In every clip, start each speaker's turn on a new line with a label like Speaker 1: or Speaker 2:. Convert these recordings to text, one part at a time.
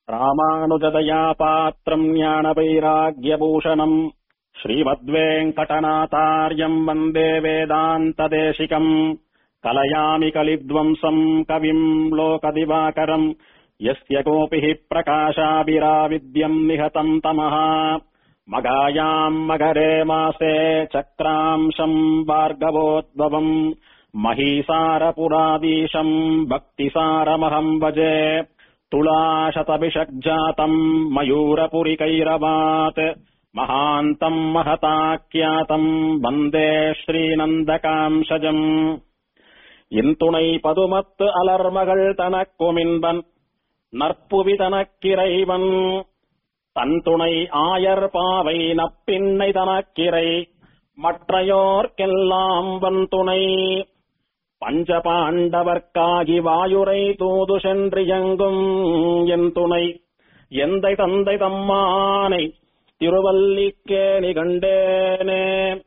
Speaker 1: ராமானுஜதயா பாத்திரம் ஞானவைராக்கியபூஷணம் ஸ்ரீமத்வேங்கடநாதார்யம் வந்தே வேதாந்ததேசிகம் கலயாமி கலித்வம்சம் கவிம் லோகதிவாகரம் यस्य गोपिः प्रकाशाभिराविद्यम् निहतम् तमः मघायाम् मघरे मासे चक्रांशम् भार्गवोद्भवम् महीसारपुरादीशम् भक्तिसारमहम् भजे तुलाशतभिषग्जातम् मयूरपुरिकैरवात् महान्तम् महताख्यातम् वन्दे श्रीनन्दकांशजम् இன்துணை பதுமத்து அலர்மகள் தனக்குமின்பன் நற்புவி தனக்கிறைவன் தன் துணை ஆயர் பாவை நப்பின்னை தனக்கிரை மற்றையோர்க்கெல்லாம் வன் துணை பஞ்ச பாண்டவர்க்காகி வாயுரை தூது சென்றியங்கும் என் துணை எந்தை தந்தை தம்மானை திருவல்லிக்கேணி கண்டேனே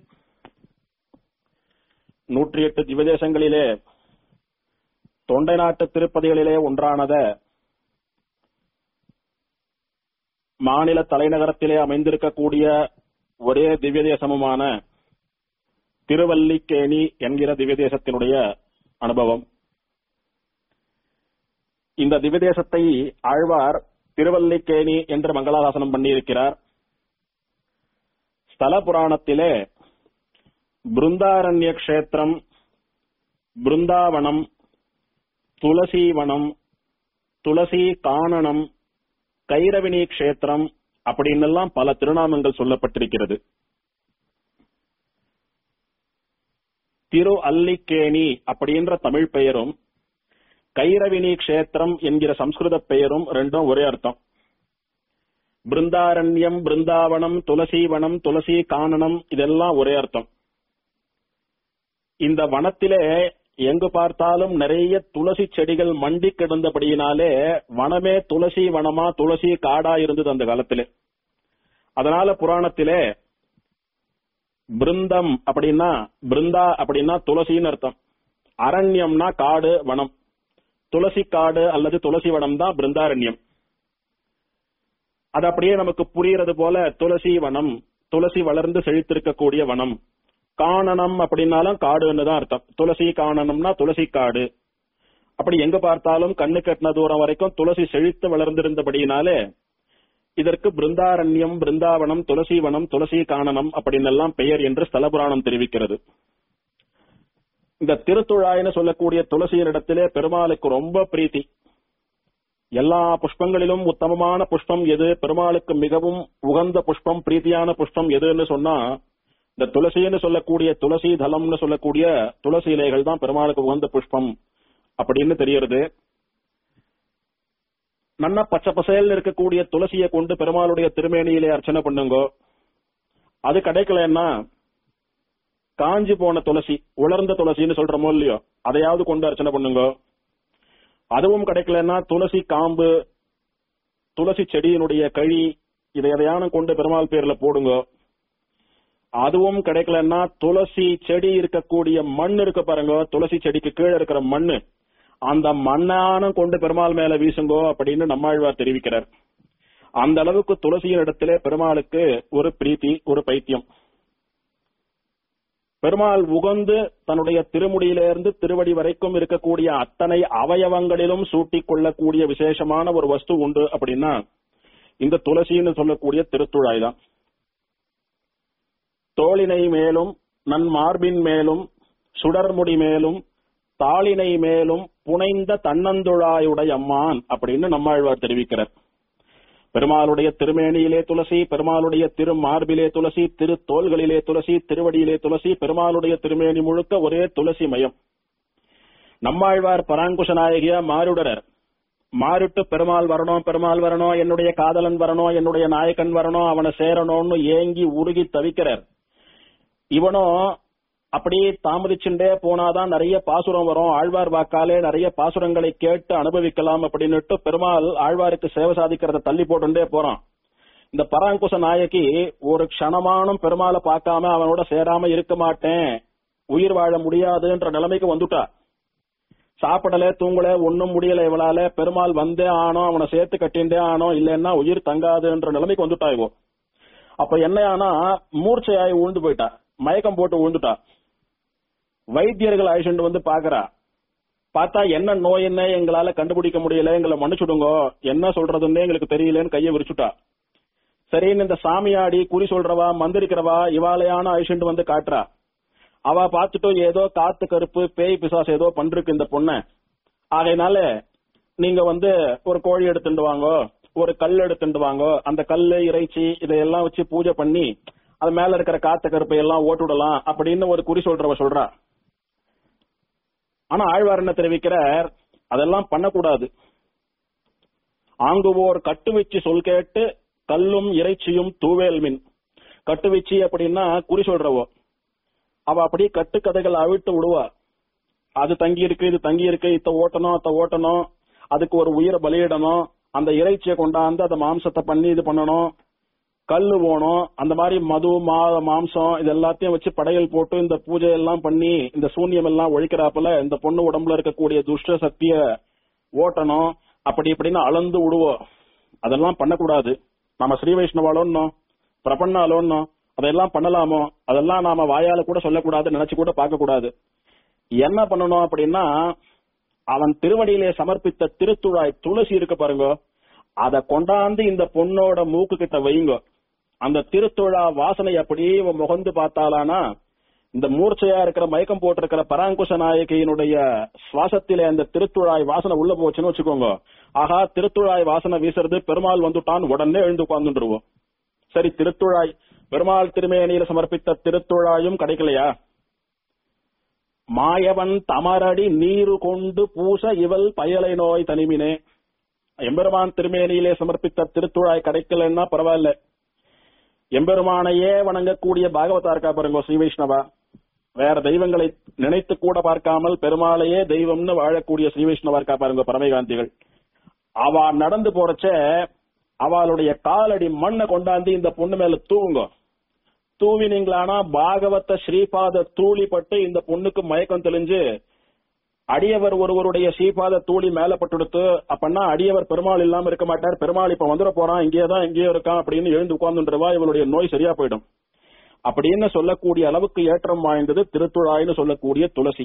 Speaker 1: நூற்றி எட்டு திவதேசங்களிலே தொண்டை நாட்டு திருப்பதிகளிலே ஒன்றானத மாநில தலைநகரத்திலே அமைந்திருக்கக்கூடிய ஒரே திவ்ய தேசமுமான திருவல்லிக்கேணி என்கிற திவ்ய தேசத்தினுடைய அனுபவம் இந்த திவ்ய தேசத்தை ஆழ்வார் திருவல்லிக்கேணி என்று மங்களாதாசனம் பண்ணியிருக்கிறார் ஸ்தல புராணத்திலே பிருந்தாரண்ய கஷேத்திரம் பிருந்தாவனம் துளசிவனம் துளசி காணனம் கைரவினி கஷேத்திரம் அப்படின்னு எல்லாம் பல திருநாமங்கள் சொல்லப்பட்டிருக்கிறது திரு அல்லிக்கேணி அப்படின்ற தமிழ் பெயரும் கைரவினி கஷேத்திரம் என்கிற சம்ஸ்கிருத பெயரும் ரெண்டும் ஒரே அர்த்தம் பிருந்தாரண்யம் பிருந்தாவனம் துளசிவனம் துளசி காணனம் இதெல்லாம் ஒரே அர்த்தம் இந்த வனத்திலே எங்கு பார்த்தாலும் நிறைய துளசி செடிகள் மண்டி கிடந்தபடியினாலே வனமே துளசி வனமா துளசி காடா இருந்தது அந்த காலத்திலே அதனால புராணத்திலே பிருந்தம் அப்படின்னா பிருந்தா அப்படின்னா துளசின்னு அர்த்தம் அரண்யம்னா காடு வனம் துளசி காடு அல்லது துளசி வனம் தான் பிருந்தாரண்யம் அது அப்படியே நமக்கு புரியறது போல துளசி வனம் துளசி வளர்ந்து செழித்திருக்கக்கூடிய வனம் காணனம் அப்படின்னாலும் காடுன்னு தான் அர்த்தம் துளசி காணனம்னா துளசி காடு அப்படி எங்க பார்த்தாலும் கண்ணு கட்டின தூரம் வரைக்கும் துளசி செழித்து வளர்ந்திருந்தபடியினாலே இதற்கு பிருந்தாரண்யம் பிருந்தாவனம் துளசி வனம் துளசி காணனம் அப்படின்னு எல்லாம் பெயர் என்று ஸ்தலபுராணம் தெரிவிக்கிறது இந்த திருத்துழாயின்னு சொல்லக்கூடிய துளசியினிடத்திலே பெருமாளுக்கு ரொம்ப பிரீத்தி எல்லா புஷ்பங்களிலும் உத்தமமான புஷ்பம் எது பெருமாளுக்கு மிகவும் உகந்த புஷ்பம் பிரீத்தியான புஷ்பம் எதுன்னு சொன்னா இந்த துளசின்னு சொல்லக்கூடிய துளசி தலம்னு சொல்லக்கூடிய துளசி இலைகள் தான் பெருமாளுக்கு உகந்த புஷ்பம் அப்படின்னு தெரியறது நன்னா பச்சை பசேல் இருக்கக்கூடிய துளசியை கொண்டு பெருமாளுடைய திருமேனியிலே அர்ச்சனை பண்ணுங்க அது கிடைக்கலன்னா காஞ்சி போன துளசி உலர்ந்த துளசின்னு சொல்றமோ இல்லையோ அதையாவது கொண்டு அர்ச்சனை பண்ணுங்க அதுவும் கிடைக்கலன்னா துளசி காம்பு துளசி செடியினுடைய கழி இதை எதையான கொண்டு பெருமாள் பேர்ல போடுங்க அதுவும் கிடைக்கலன்னா துளசி செடி இருக்கக்கூடிய மண் இருக்கு பாருங்க துளசி செடிக்கு கீழே இருக்கிற மண்ணு அந்த மண்ணானும் கொண்டு பெருமாள் மேல வீசுங்கோ அப்படின்னு நம்மாழ்வார் தெரிவிக்கிறார் அந்த அளவுக்கு துளசியின் இடத்திலே பெருமாளுக்கு ஒரு பிரீத்தி ஒரு பைத்தியம் பெருமாள் உகந்து தன்னுடைய திருமுடியிலிருந்து திருவடி வரைக்கும் இருக்கக்கூடிய அத்தனை அவயவங்களிலும் சூட்டிக் கொள்ளக்கூடிய விசேஷமான ஒரு வஸ்து உண்டு அப்படின்னா இந்த துளசின்னு சொல்லக்கூடிய திருத்துழாய் தான் தோளினை மேலும் நன் மார்பின் மேலும் சுடர்முடி மேலும் தாளினை மேலும் புனைந்த தன்னந்துழாயுடைய அம்மான் அப்படின்னு நம்மாழ்வார் தெரிவிக்கிறார் பெருமாளுடைய திருமேனியிலே துளசி பெருமாளுடைய திரு மார்பிலே துளசி திரு தோள்களிலே துளசி திருவடியிலே துளசி பெருமாளுடைய திருமேனி முழுக்க ஒரே துளசி மயம் நம்மாழ்வார் பராங்குஷ நாயகியா மாருடரர் மாறிட்டு பெருமாள் வரணும் பெருமாள் வரணும் என்னுடைய காதலன் வரணும் என்னுடைய நாயக்கன் வரணும் அவனை சேரணும்னு ஏங்கி உருகி தவிக்கிறார் இவனும் அப்படி தாமதிச்சுட்டே போனாதான் நிறைய பாசுரம் வரும் ஆழ்வார் வாக்காலே நிறைய பாசுரங்களை கேட்டு அனுபவிக்கலாம் அப்படின்னுட்டு பெருமாள் ஆழ்வாருக்கு சேவை சாதிக்கிறத தள்ளி போட்டுட்டே போறான் இந்த பராங்குச நாயகி ஒரு க்ஷணமானும் பெருமாளை பார்க்காம அவனோட சேராம இருக்க மாட்டேன் உயிர் வாழ முடியாதுன்ற நிலைமைக்கு வந்துட்டா சாப்பிடல தூங்கல ஒண்ணும் முடியல இவளால பெருமாள் வந்தே ஆனோ அவனை சேர்த்து கட்டிண்டே ஆனோ இல்லைன்னா உயிர் தங்காதுன்ற நிலைமைக்கு வந்துட்டா இவோ அப்ப என்ன ஆனா மூர்ச்சையாய் உழுந்து போயிட்டா மயக்கம் போட்டு உழுந்துட்டா வைத்தியர்கள் அழிச்சுட்டு வந்து பாக்குறா பார்த்தா என்ன நோய் என்ன எங்களால கண்டுபிடிக்க முடியல எங்களை மன்னிச்சுடுங்க என்ன சொல்றதுன்னே எங்களுக்கு தெரியலன்னு கையை விரிச்சுட்டா சரின்னு இந்த சாமியாடி குறி சொல்றவா மந்திரிக்கிறவா இவாலையான அழிச்சுட்டு வந்து காட்டுறா அவ பார்த்துட்டு ஏதோ காத்து கருப்பு பேய் பிசாசு ஏதோ பண்ருக்கு இந்த பொண்ண ஆகையினால நீங்க வந்து ஒரு கோழி எடுத்துட்டு வாங்க ஒரு கல் எடுத்துட்டு வாங்க அந்த கல்லு இறைச்சி இதையெல்லாம் வச்சு பூஜை பண்ணி அது மேல இருக்கிற காத்து கருப்பை எல்லாம் ஓட்டுடலாம் அப்படின்னு ஒரு குறி சொல்றவ சொல்றா ஆனா ஆழ்வார் என்ன தெரிவிக்கிறார் அதெல்லாம் பண்ணக்கூடாது ஆங்குவோர் கட்டு வச்சு சொல் கேட்டு கல்லும் இறைச்சியும் தூவேல் மின் கட்டு வச்சு அப்படின்னா குறி சொல்றவோ அவ அப்படியே கட்டுக்கதைகள் அவிழ்த்து விடுவா அது தங்கி இருக்கு இது தங்கி இருக்கு இத்த ஓட்டணும் அத்த ஓட்டணும் அதுக்கு ஒரு உயிரை பலியிடணும் அந்த இறைச்சியை கொண்டாந்து அந்த மாம்சத்தை பண்ணி இது பண்ணணும் கல்லு போகணும் அந்த மாதிரி மது மா மாம்சம் இது எல்லாத்தையும் வச்சு படையல் போட்டு இந்த பூஜை எல்லாம் பண்ணி இந்த சூன்யம் எல்லாம் ஒழிக்கிறாப்புல இந்த பொண்ணு உடம்புல இருக்கக்கூடிய துஷ்ட சக்திய ஓட்டணும் அப்படி இப்படின்னு அளந்து விடுவோம் அதெல்லாம் பண்ணக்கூடாது நம்ம ஸ்ரீ வைஷ்ணவாலோன்னோ பிரபன்னாலோன்னோ அதெல்லாம் பண்ணலாமோ அதெல்லாம் நாம வாயால கூட சொல்லக்கூடாது நினைச்சு கூட பார்க்க கூடாது என்ன பண்ணணும் அப்படின்னா அவன் திருவடியிலே சமர்ப்பித்த திருத்துழாய் துளசி இருக்கு பாருங்க அத கொண்டாந்து இந்த பொண்ணோட மூக்கு கிட்ட வைங்க அந்த திருத்துழா வாசனை அப்படி இவ முகந்து பார்த்தாலானா இந்த மூர்ச்சையா இருக்கிற மயக்கம் போட்டிருக்கிற பராங்குஷ நாயகியினுடைய சுவாசத்திலே அந்த திருத்துழாய் வாசனை உள்ள போச்சுன்னு வச்சுக்கோங்க ஆகா திருத்துழாய் வாசனை வீசுறது பெருமாள் வந்துட்டான் உடனே எழுந்து உட்கார்ந்துருவோம் சரி திருத்துழாய் பெருமாள் திருமேனியில சமர்ப்பித்த திருத்துழாயும் கிடைக்கலையா மாயவன் தமரடி நீரு கொண்டு பூச இவள் பயலை நோய் தனிமினே எம்பெருமான் திருமேனியிலே சமர்ப்பித்த திருத்துழாய் கிடைக்கலன்னா பரவாயில்ல எம்பெருமானையே வணங்கக்கூடிய பாகவதா இருக்கா பாருங்க ஸ்ரீ வைஷ்ணவா வேற தெய்வங்களை நினைத்து கூட பார்க்காமல் பெருமாளையே தெய்வம்னு வாழக்கூடிய ஸ்ரீ வைஷ்ணவா இருக்கா பாருங்க பரமகாந்திகள் அவ நடந்து போறச்ச அவளுடைய காலடி மண்ணை கொண்டாந்து இந்த பொண்ணு மேல தூவுங்க தூவினீங்களானா பாகவத ஸ்ரீபாத தூளி பட்டு இந்த பொண்ணுக்கு மயக்கம் தெளிஞ்சு அடியவர் ஒருவருடைய ஸ்ரீபாத தூளி மேல பட்டுடுத்து அப்பன்னா அடியவர் பெருமாள் இல்லாம இருக்க மாட்டார் பெருமாள் இப்ப வந்துட போறான் இங்கேதான் இங்கேயே இருக்கான் அப்படின்னு எழுந்து உட்கார்ந்துன்றவா இவளுடைய நோய் சரியா போயிடும் அப்படின்னு சொல்லக்கூடிய அளவுக்கு ஏற்றம் வாய்ந்தது திருத்துழாய்னு சொல்லக்கூடிய துளசி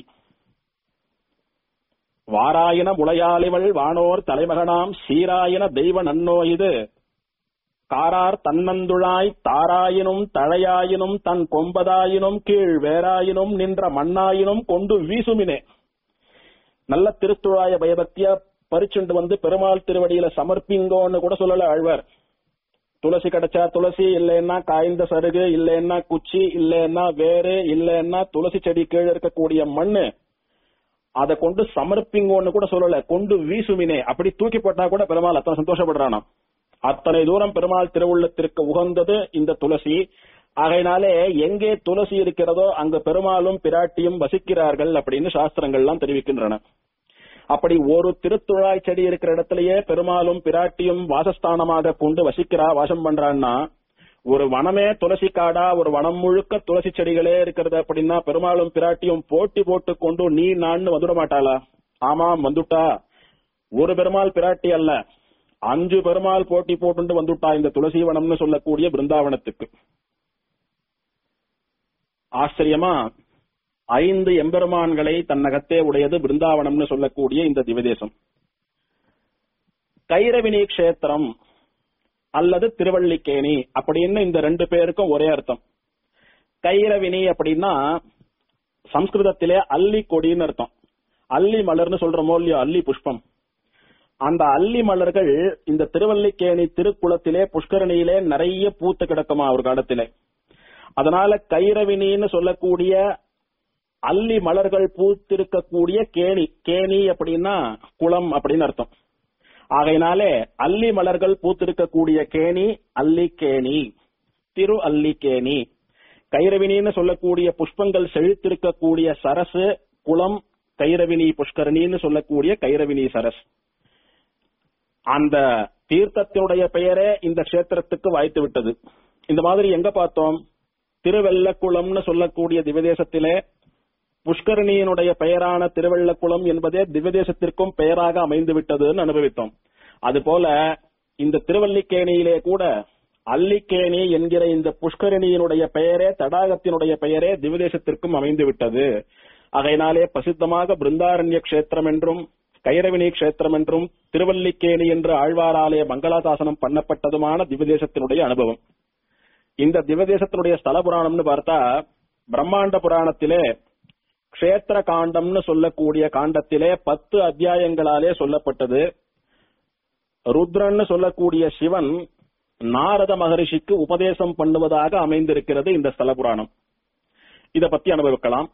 Speaker 1: வாராயின முளையாளிவள் வானோர் தலைமகனாம் சீராயின தெய்வ நன்னோ இது காரார் தன்னந்துழாய் தாராயினும் தழையாயினும் தன் கொம்பதாயினும் கீழ் வேறாயினும் நின்ற மண்ணாயினும் கொண்டு வீசுமினே நல்ல திருத்துழாய பயபக்தியா பறிச்சுண்டு வந்து பெருமாள் திருவடியில சமர்ப்பிங்கோன்னு கூட சொல்லல ஆழ்வார் துளசி கிடைச்சா துளசி இல்லைன்னா காய்ந்த சருகு இல்லைன்னா குச்சி இல்லைன்னா வேறு இல்லைன்னா துளசி செடி கீழே இருக்கக்கூடிய மண்ணு அதை கொண்டு சமர்ப்பிங்கோன்னு கூட சொல்லல கொண்டு வீசுமினே அப்படி தூக்கி போட்டா கூட பெருமாள் அத்தனை சந்தோஷப்படுறானாம் அத்தனை தூரம் பெருமாள் திருவுள்ளத்திற்கு உகந்தது இந்த துளசி ஆகையினாலே எங்கே துளசி இருக்கிறதோ அங்க பெருமாளும் பிராட்டியும் வசிக்கிறார்கள் அப்படின்னு சாஸ்திரங்கள்லாம் தெரிவிக்கின்றன அப்படி ஒரு திருத்துழாய் செடி இருக்கிற இடத்திலேயே பெருமாளும் பிராட்டியும் வாசஸ்தானமாக கொண்டு வசிக்கிறா வாசம் பண்றான்னா ஒரு வனமே துளசி காடா ஒரு வனம் முழுக்க துளசி செடிகளே இருக்கிறது அப்படின்னா பெருமாளும் பிராட்டியும் போட்டி போட்டு கொண்டு நீ நான் வந்துட மாட்டாளா ஆமாம் வந்துட்டா ஒரு பெருமாள் பிராட்டி அல்ல அஞ்சு பெருமாள் போட்டி போட்டு வந்துட்டா இந்த துளசி வனம்னு சொல்லக்கூடிய பிருந்தாவனத்துக்கு ஆச்சரியமா ஐந்து எம்பெருமான்களை தன்னகத்தே உடையது பிருந்தாவனம்னு சொல்லக்கூடிய இந்த திவதேசம் கைரவினி கஷேத்திரம் அல்லது திருவள்ளிக்கேணி அப்படின்னு இந்த ரெண்டு பேருக்கும் ஒரே அர்த்தம் கைரவினி அப்படின்னா சம்ஸ்கிருதத்திலே அல்லி கொடின்னு அர்த்தம் அல்லி மலர்னு சொல்றோமோ இல்லையோ அல்லி புஷ்பம் அந்த அல்லி மலர்கள் இந்த திருவல்லிக்கேணி திருக்குளத்திலே புஷ்கரணியிலே நிறைய பூத்து கிடக்குமா ஒரு காலத்திலே அதனால கைரவினின்னு சொல்லக்கூடிய அல்லி மலர்கள் பூத்திருக்கக்கூடிய கேணி கேணி அப்படின்னா குளம் அப்படின்னு அர்த்தம் ஆகையினாலே அல்லி மலர்கள் பூத்திருக்கக்கூடிய கேணி அல்லிக்கேணி திரு அல்லிக்கேணி கைரவினின்னு சொல்லக்கூடிய புஷ்பங்கள் செழித்திருக்கக்கூடிய சரசு குளம் கைரவினி புஷ்கரணின்னு சொல்லக்கூடிய கைரவினி சரஸ் அந்த தீர்த்தத்தினுடைய பெயரே இந்த கஷேத்திரத்துக்கு வாய்த்து விட்டது இந்த மாதிரி எங்க பார்த்தோம் திருவெல்லக்குளம்னு சொல்லக்கூடிய திவதேசத்திலே புஷ்கரணியினுடைய பெயரான திருவள்ளக்குளம் என்பதே திவ்யதேசத்திற்கும் பெயராக அமைந்து விட்டதுன்னு அனுபவித்தோம் அதுபோல இந்த திருவல்லிக்கேணியிலே கூட அல்லிக்கேணி என்கிற இந்த புஷ்கரணியினுடைய பெயரே தடாகத்தினுடைய பெயரே திவ்யதேசத்திற்கும் அமைந்து விட்டது ஆகையினாலே பிரசித்தமாக பிருந்தாரண்ய கஷேத்திரம் என்றும் கைரவினி கஷேத்திரம் என்றும் திருவல்லிக்கேணி என்று ஆழ்வாராலய மங்களாசாசனம் பண்ணப்பட்டதுமான திவ்யதேசத்தினுடைய அனுபவம் இந்த திவ்யதேசத்தினுடைய ஸ்தல புராணம்னு பார்த்தா பிரம்மாண்ட புராணத்திலே க்ஷேத்திர காண்டம்னு சொல்லக்கூடிய காண்டத்திலே பத்து அத்தியாயங்களாலே சொல்லப்பட்டது ருத்ரன்னு சொல்லக்கூடிய சிவன் நாரத மகரிஷிக்கு உபதேசம் பண்ணுவதாக அமைந்திருக்கிறது இந்த ஸ்தல புராணம் இத பத்தி அனுபவிக்கலாம்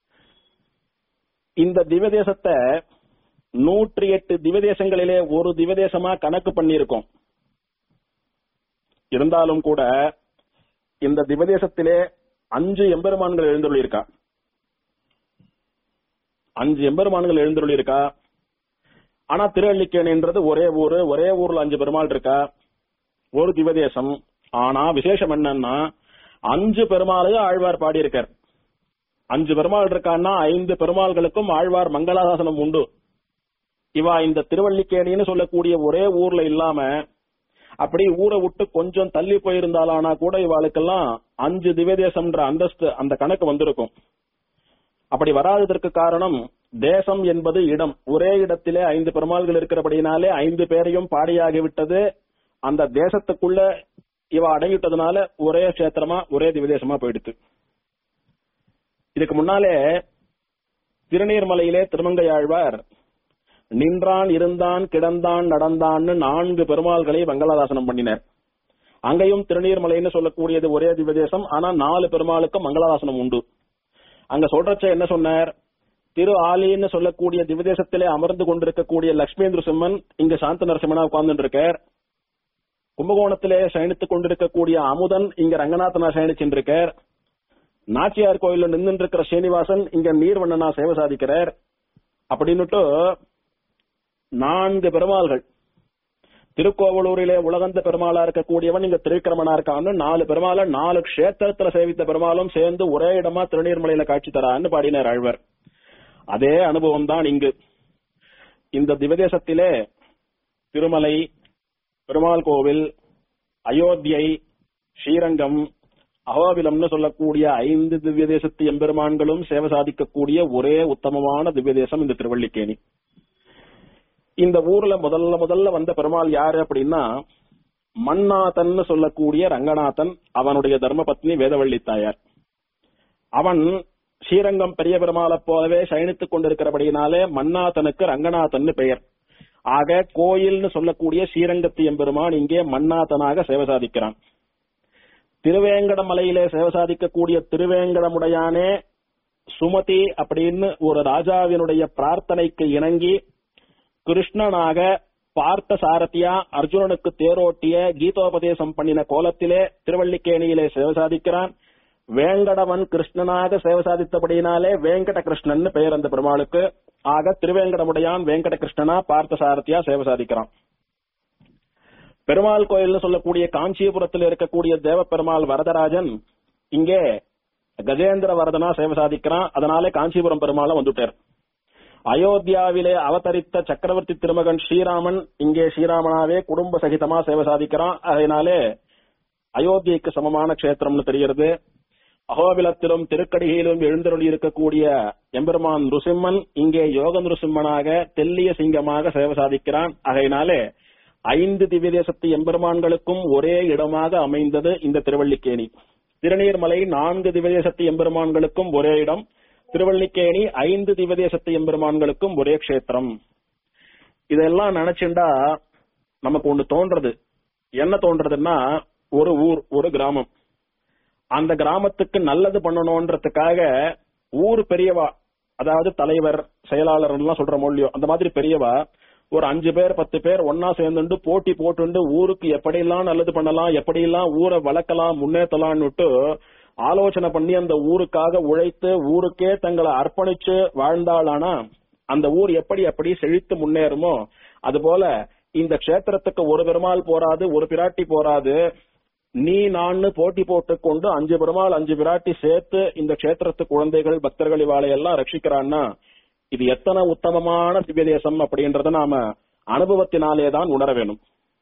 Speaker 1: இந்த திவதேசத்தை நூற்றி எட்டு திவதேசங்களிலே ஒரு திவதேசமா கணக்கு பண்ணியிருக்கோம் இருந்தாலும் கூட இந்த திவதேசத்திலே அஞ்சு எம்பெருமான்கள் எழுந்துள்ளிருக்கா அஞ்சு எம்பெருமான்கள் எழுந்துள்ளிருக்கா ஆனா திருவள்ளிக்கேணின்றது ஒரே ஊரு ஒரே ஊர்ல அஞ்சு பெருமாள் இருக்கா ஒரு திவதேசம் ஆனா விசேஷம் என்னன்னா அஞ்சு பெருமாளையும் ஆழ்வார் பாடியிருக்கார் அஞ்சு பெருமாள் இருக்கான்னா ஐந்து பெருமாள்களுக்கும் ஆழ்வார் மங்களாசாசனம் உண்டு இவா இந்த திருவள்ளிக்கேணின்னு சொல்லக்கூடிய ஒரே ஊர்ல இல்லாம அப்படி ஊரை விட்டு கொஞ்சம் தள்ளி போயிருந்தாலானா கூட இவாளுக்கெல்லாம் அஞ்சு திவ்யதேசம்ன்ற அந்தஸ்து அந்த கணக்கு வந்திருக்கும் அப்படி வராததற்கு காரணம் தேசம் என்பது இடம் ஒரே இடத்திலே ஐந்து பெருமாள்கள் இருக்கிறபடினாலே ஐந்து பேரையும் பாடியாகிவிட்டது அந்த தேசத்துக்குள்ள இவ அடங்கிட்டதுனால ஒரே கஷேத்திரமா ஒரே திவ்யதேசமா போயிடுத்து இதுக்கு முன்னாலே திருநீர்மலையிலே திருமங்கையாழ்வார் நின்றான் இருந்தான் கிடந்தான் நடந்தான்னு நான்கு பெருமாள்களை மங்களாதாசனம் பண்ணினர் அங்கேயும் திருநீர்மலைன்னு சொல்லக்கூடியது ஒரே திவ்யதேசம் ஆனா நாலு பெருமாளுக்கு மங்களாதாசனம் உண்டு அங்க சொல்றச்ச என்ன சொன்னார் திரு ஆலின்னு சொல்லக்கூடிய திவ்யதேசத்திலே அமர்ந்து கொண்டிருக்கக்கூடிய லட்சுமேந்திர சிம்மன் இங்க சாந்த நரசிம்மனா உட்கார்ந்து இருக்கார் கும்பகோணத்திலே சயனித்துக் கொண்டிருக்கக்கூடிய அமுதன் இங்க ரங்கநாதனா சயனிச்சுருக்கார் நாச்சியார் கோயில்ல நின்று இருக்கிற ஸ்ரீனிவாசன் இங்க நீர்வண்ணனா சேவை சாதிக்கிறார் அப்படின்னுட்டு நான்கு பெருமாள்கள் திருக்கோவலூரிலே உலகந்த பெருமாளா இருக்கக்கூடியவன் இங்க திருவிக்கிரமனா இருக்கான்னு நாலு பெருமாள நாலு கஷேத்திரத்துல சேவித்த பெருமாளும் சேர்ந்து ஒரே இடமா திருநீர்மலையில காட்சி தரான்னு பாடினார் ஆழ்வர் அதே அனுபவம் தான் இங்கு இந்த திவதேசத்திலே திருமலை பெருமாள் கோவில் அயோத்தியை ஸ்ரீரங்கம் அகோபிலம்னு சொல்லக்கூடிய ஐந்து திவ்ய தேசத்து எம்பெருமான்களும் சேவை சாதிக்கக்கூடிய ஒரே உத்தமமான திவ்ய தேசம் இந்த திருவள்ளிக்கேணி இந்த ஊர்ல முதல்ல முதல்ல வந்த பெருமாள் யாரு அப்படின்னா மன்னாதன் சொல்லக்கூடிய ரங்கநாதன் அவனுடைய தர்மபத்னி வேதவள்ளி தாயார் அவன் ஸ்ரீரங்கம் பெரிய பெருமாளை போலவே சயனித்துக் கொண்டிருக்கிறபடியினாலே மன்னாதனுக்கு ரங்கநாதன் பெயர் ஆக கோயில்னு சொல்லக்கூடிய ஸ்ரீரங்கத்து எம்பெருமான் இங்கே மன்னாதனாக சேவை சாதிக்கிறான் திருவேங்கடமலையிலே சேவை சாதிக்கக்கூடிய திருவேங்கடமுடையானே சுமதி அப்படின்னு ஒரு ராஜாவினுடைய பிரார்த்தனைக்கு இணங்கி கிருஷ்ணனாக பார்த்த சாரதியா அர்ஜுனனுக்கு தேரோட்டிய கீதோபதேசம் பண்ணின கோலத்திலே திருவள்ளிக்கேணியிலே சேவை சாதிக்கிறான் வேங்கடவன் கிருஷ்ணனாக சேவை சாதித்தபடியினாலே வேங்கட கிருஷ்ணன் பெயர் அந்த பெருமாளுக்கு ஆக திருவேங்கடமுடையான் வேங்கட கிருஷ்ணனா பார்த்த சாரதியா சேவை சாதிக்கிறான் பெருமாள் கோயில்னு சொல்லக்கூடிய காஞ்சிபுரத்தில் இருக்கக்கூடிய தேவ பெருமாள் வரதராஜன் இங்கே கஜேந்திர வரதனா சேவை சாதிக்கிறான் அதனாலே காஞ்சிபுரம் பெருமாளை வந்துட்டார் அயோத்தியாவிலே அவதரித்த சக்கரவர்த்தி திருமகன் ஸ்ரீராமன் இங்கே ஸ்ரீராமனாவே குடும்ப சகிதமா சேவை சாதிக்கிறான் அதனாலே அயோத்தியைக்கு சமமான கஷேத்திரம்னு தெரிகிறது அகோபிலத்திலும் திருக்கடிகையிலும் எழுந்தருளி இருக்கக்கூடிய எம்பெருமான் நுசிம்மன் இங்கே யோக நுசிம்மனாக தெல்லிய சிங்கமாக சேவை சாதிக்கிறான் ஆகையினாலே ஐந்து திவ்யதேசத்து எம்பெருமான்களுக்கும் ஒரே இடமாக அமைந்தது இந்த திருவள்ளிக்கேணி திருநீர்மலை நான்கு திவ்யதேசத்து எம்பெருமான்களுக்கும் ஒரே இடம் திருவள்ளிக்கேணி ஐந்து திவ்யதேசத்து எம்பெருமான்களுக்கும் ஒரே க்ஷேத்திரம் இதெல்லாம் நினைச்சுண்டா நமக்கு ஒண்ணு தோன்றது என்ன தோன்றதுன்னா ஒரு ஊர் ஒரு கிராமம் அந்த கிராமத்துக்கு நல்லது பண்ணணும்ன்றதுக்காக ஊர் பெரியவா அதாவது தலைவர் செயலாளர் எல்லாம் சொல்ற மொழியோ அந்த மாதிரி பெரியவா ஒரு அஞ்சு பேர் பத்து பேர் ஒன்னா சேர்ந்துட்டு போட்டி போட்டுண்டு ஊருக்கு எப்படியெல்லாம் நல்லது பண்ணலாம் எப்படியெல்லாம் ஊரை வளர்க்கலாம் முன்னேற்றலாம்னு விட்டு ஆலோசனை பண்ணி அந்த ஊருக்காக உழைத்து ஊருக்கே தங்களை அர்ப்பணிச்சு வாழ்ந்தாளானா அந்த ஊர் எப்படி எப்படி செழித்து முன்னேறுமோ அதுபோல இந்த க்ஷேத்திரத்துக்கு ஒரு பெருமாள் போராது ஒரு பிராட்டி போராது நீ நான் போட்டி போட்டுக் கொண்டு அஞ்சு பெருமாள் அஞ்சு விராட்டி சேர்த்து இந்த கஷேத்திரத்து குழந்தைகள் பக்தர்கள் இவாளை எல்லாம் ரட்சிக்கிறான்னா இது எத்தனை உத்தமமான திவ்ய தேசம் அப்படின்றத நாம அனுபவத்தினாலே தான் உணர வேணும்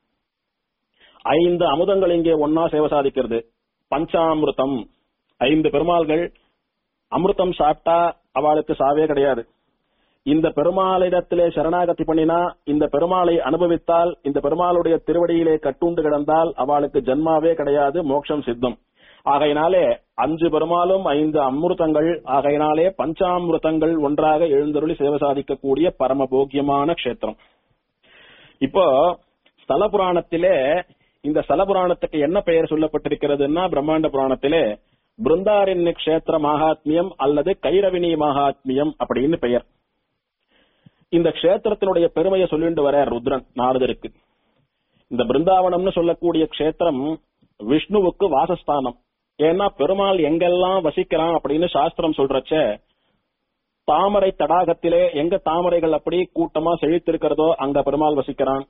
Speaker 1: ஐந்து அமுதங்கள் இங்கே ஒன்னா சேவை சாதிக்கிறது பஞ்சாமிருதம் ஐந்து பெருமாள்கள் அமிர்தம் சாப்பிட்டா அவளுக்கு சாவே கிடையாது இந்த பெருமாளிடத்திலே சரணாகதி பண்ணினா இந்த பெருமாளை அனுபவித்தால் இந்த பெருமாளுடைய திருவடியிலே கட்டுண்டு கிடந்தால் அவளுக்கு ஜன்மாவே கிடையாது மோட்சம் சித்தம் ஆகையினாலே அஞ்சு பெருமாளும் ஐந்து அமிர்தங்கள் ஆகையினாலே பஞ்சாமிருதங்கள் ஒன்றாக எழுந்தருளி சேவை சாதிக்கக்கூடிய பரம போக்கியமான க்ஷேத்திரம் இப்போ ஸ்தல புராணத்திலே இந்த ஸ்தல புராணத்துக்கு என்ன பெயர் சொல்லப்பட்டிருக்கிறதுன்னா பிரம்மாண்ட புராணத்திலே பிருந்தாரண்ய கஷேத்திர மகாத்மியம் அல்லது கைரவினி மகாத்மியம் அப்படின்னு பெயர் இந்த க்ஷேத்திரத்தினுடைய பெருமையை சொல்லிட்டு வர ருத்ரன் நாரதருக்கு இந்த பிருந்தாவனம்னு சொல்லக்கூடிய க்ஷேத்திரம் விஷ்ணுவுக்கு வாசஸ்தானம் ஏன்னா பெருமாள் எங்கெல்லாம் வசிக்கிறான் அப்படின்னு சாஸ்திரம் சொல்றச்ச தாமரை தடாகத்திலே எங்க தாமரைகள் அப்படி கூட்டமா செழித்திருக்கிறதோ அங்க பெருமாள் வசிக்கிறான்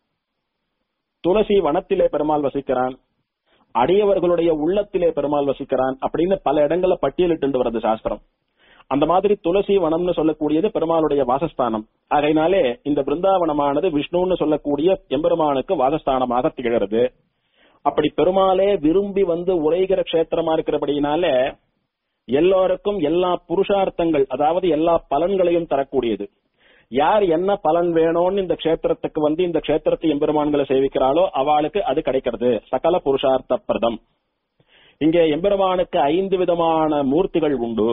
Speaker 1: துளசி வனத்திலே பெருமாள் வசிக்கிறான் அடியவர்களுடைய உள்ளத்திலே பெருமாள் வசிக்கிறான் அப்படின்னு பல இடங்கள்ல பட்டியலிட்டு வருது சாஸ்திரம் அந்த மாதிரி துளசி வனம்னு சொல்லக்கூடியது பெருமாளுடைய வாசஸ்தானம் ஆகையினாலே இந்த பிருந்தாவனமானது விஷ்ணுன்னு சொல்லக்கூடிய எம்பெருமானுக்கு வாசஸ்தானமாக திகழ்கிறது அப்படி பெருமாளே விரும்பி வந்து உரைகிற க்ஷேத்திரமா இருக்கிறபடியினால எல்லோருக்கும் எல்லா புருஷார்த்தங்கள் அதாவது எல்லா பலன்களையும் தரக்கூடியது யார் என்ன பலன் வேணும்னு இந்த க்ஷேத்திரத்துக்கு வந்து இந்த க்ஷேத்திரத்தை எம்பெருமான்களை சேவிக்கிறாளோ அவளுக்கு அது கிடைக்கிறது சகல புருஷார்த்த பிரதம் இங்கே எம்பெருமானுக்கு ஐந்து விதமான மூர்த்திகள் உண்டு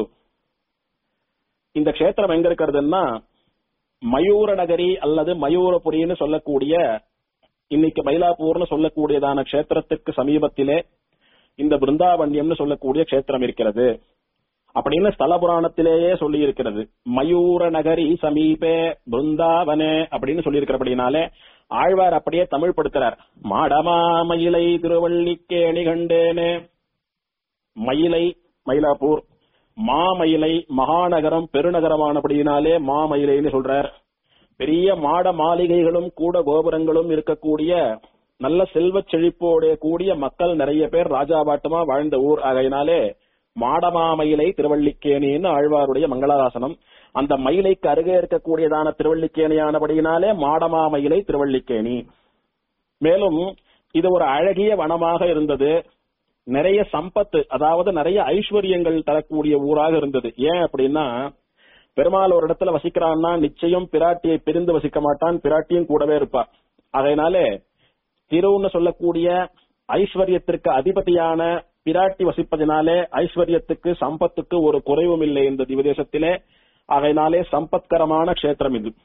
Speaker 1: இந்த க்ஷேத்திரம் எங்க இருக்கிறதுன்னா மயூர நகரி அல்லது மயூரபுரின்னு சொல்லக்கூடிய இன்னைக்கு மயிலாப்பூர்னு சொல்லக்கூடியதான க்ஷேத்திரத்துக்கு சமீபத்திலே இந்த பிருந்தாவண்யம்னு சொல்லக்கூடிய க்ஷேத்திரம் இருக்கிறது அப்படின்னு ஸ்தல புராணத்திலேயே சொல்லி இருக்கிறது மயூர நகரி சமீபே பிருந்தாவனே அப்படின்னு சொல்லி இருக்கிறபடினாலே ஆழ்வார் அப்படியே தமிழ் படுத்துறார் மாடமா மயிலை திருவள்ளிக்கேணி கண்டேனே மயிலை மயிலாப்பூர் மாமயிலை மகாநகரம் பெருநகரமானபடியினாலே மாமயிலைன்னு சொல்றார் பெரிய மாட மாளிகைகளும் கூட கோபுரங்களும் இருக்கக்கூடிய நல்ல செல்வச் செழிப்போட கூடிய மக்கள் நிறைய பேர் ராஜாபாட்டமா வாழ்ந்த ஊர் ஆகையினாலே மாடமாமயிலை திருவள்ளிக்கேணின்னு ஆழ்வாருடைய மங்களாசாசனம் அந்த மயிலைக்கு அருகே இருக்கக்கூடியதான திருவள்ளிக்கேணியானபடியினாலே மாடமாமயிலை திருவள்ளிக்கேணி மேலும் இது ஒரு அழகிய வனமாக இருந்தது நிறைய சம்பத்து அதாவது நிறைய ஐஸ்வர்யங்கள் தரக்கூடிய ஊராக இருந்தது ஏன் அப்படின்னா பெருமாள் ஒரு இடத்துல வசிக்கிறான்னா நிச்சயம் பிராட்டியை பிரிந்து வசிக்க மாட்டான் பிராட்டியும் கூடவே இருப்பா அதனாலே திருவுன்னு சொல்லக்கூடிய ஐஸ்வர்யத்திற்கு அதிபதியான பிராட்டி வசிப்பதினாலே ஐஸ்வர்யத்துக்கு சம்பத்துக்கு ஒரு குறைவும் இல்லை இந்த திவதேசத்திலே அதனாலே சம்பத்கரமான க்ஷேத்திரம் இது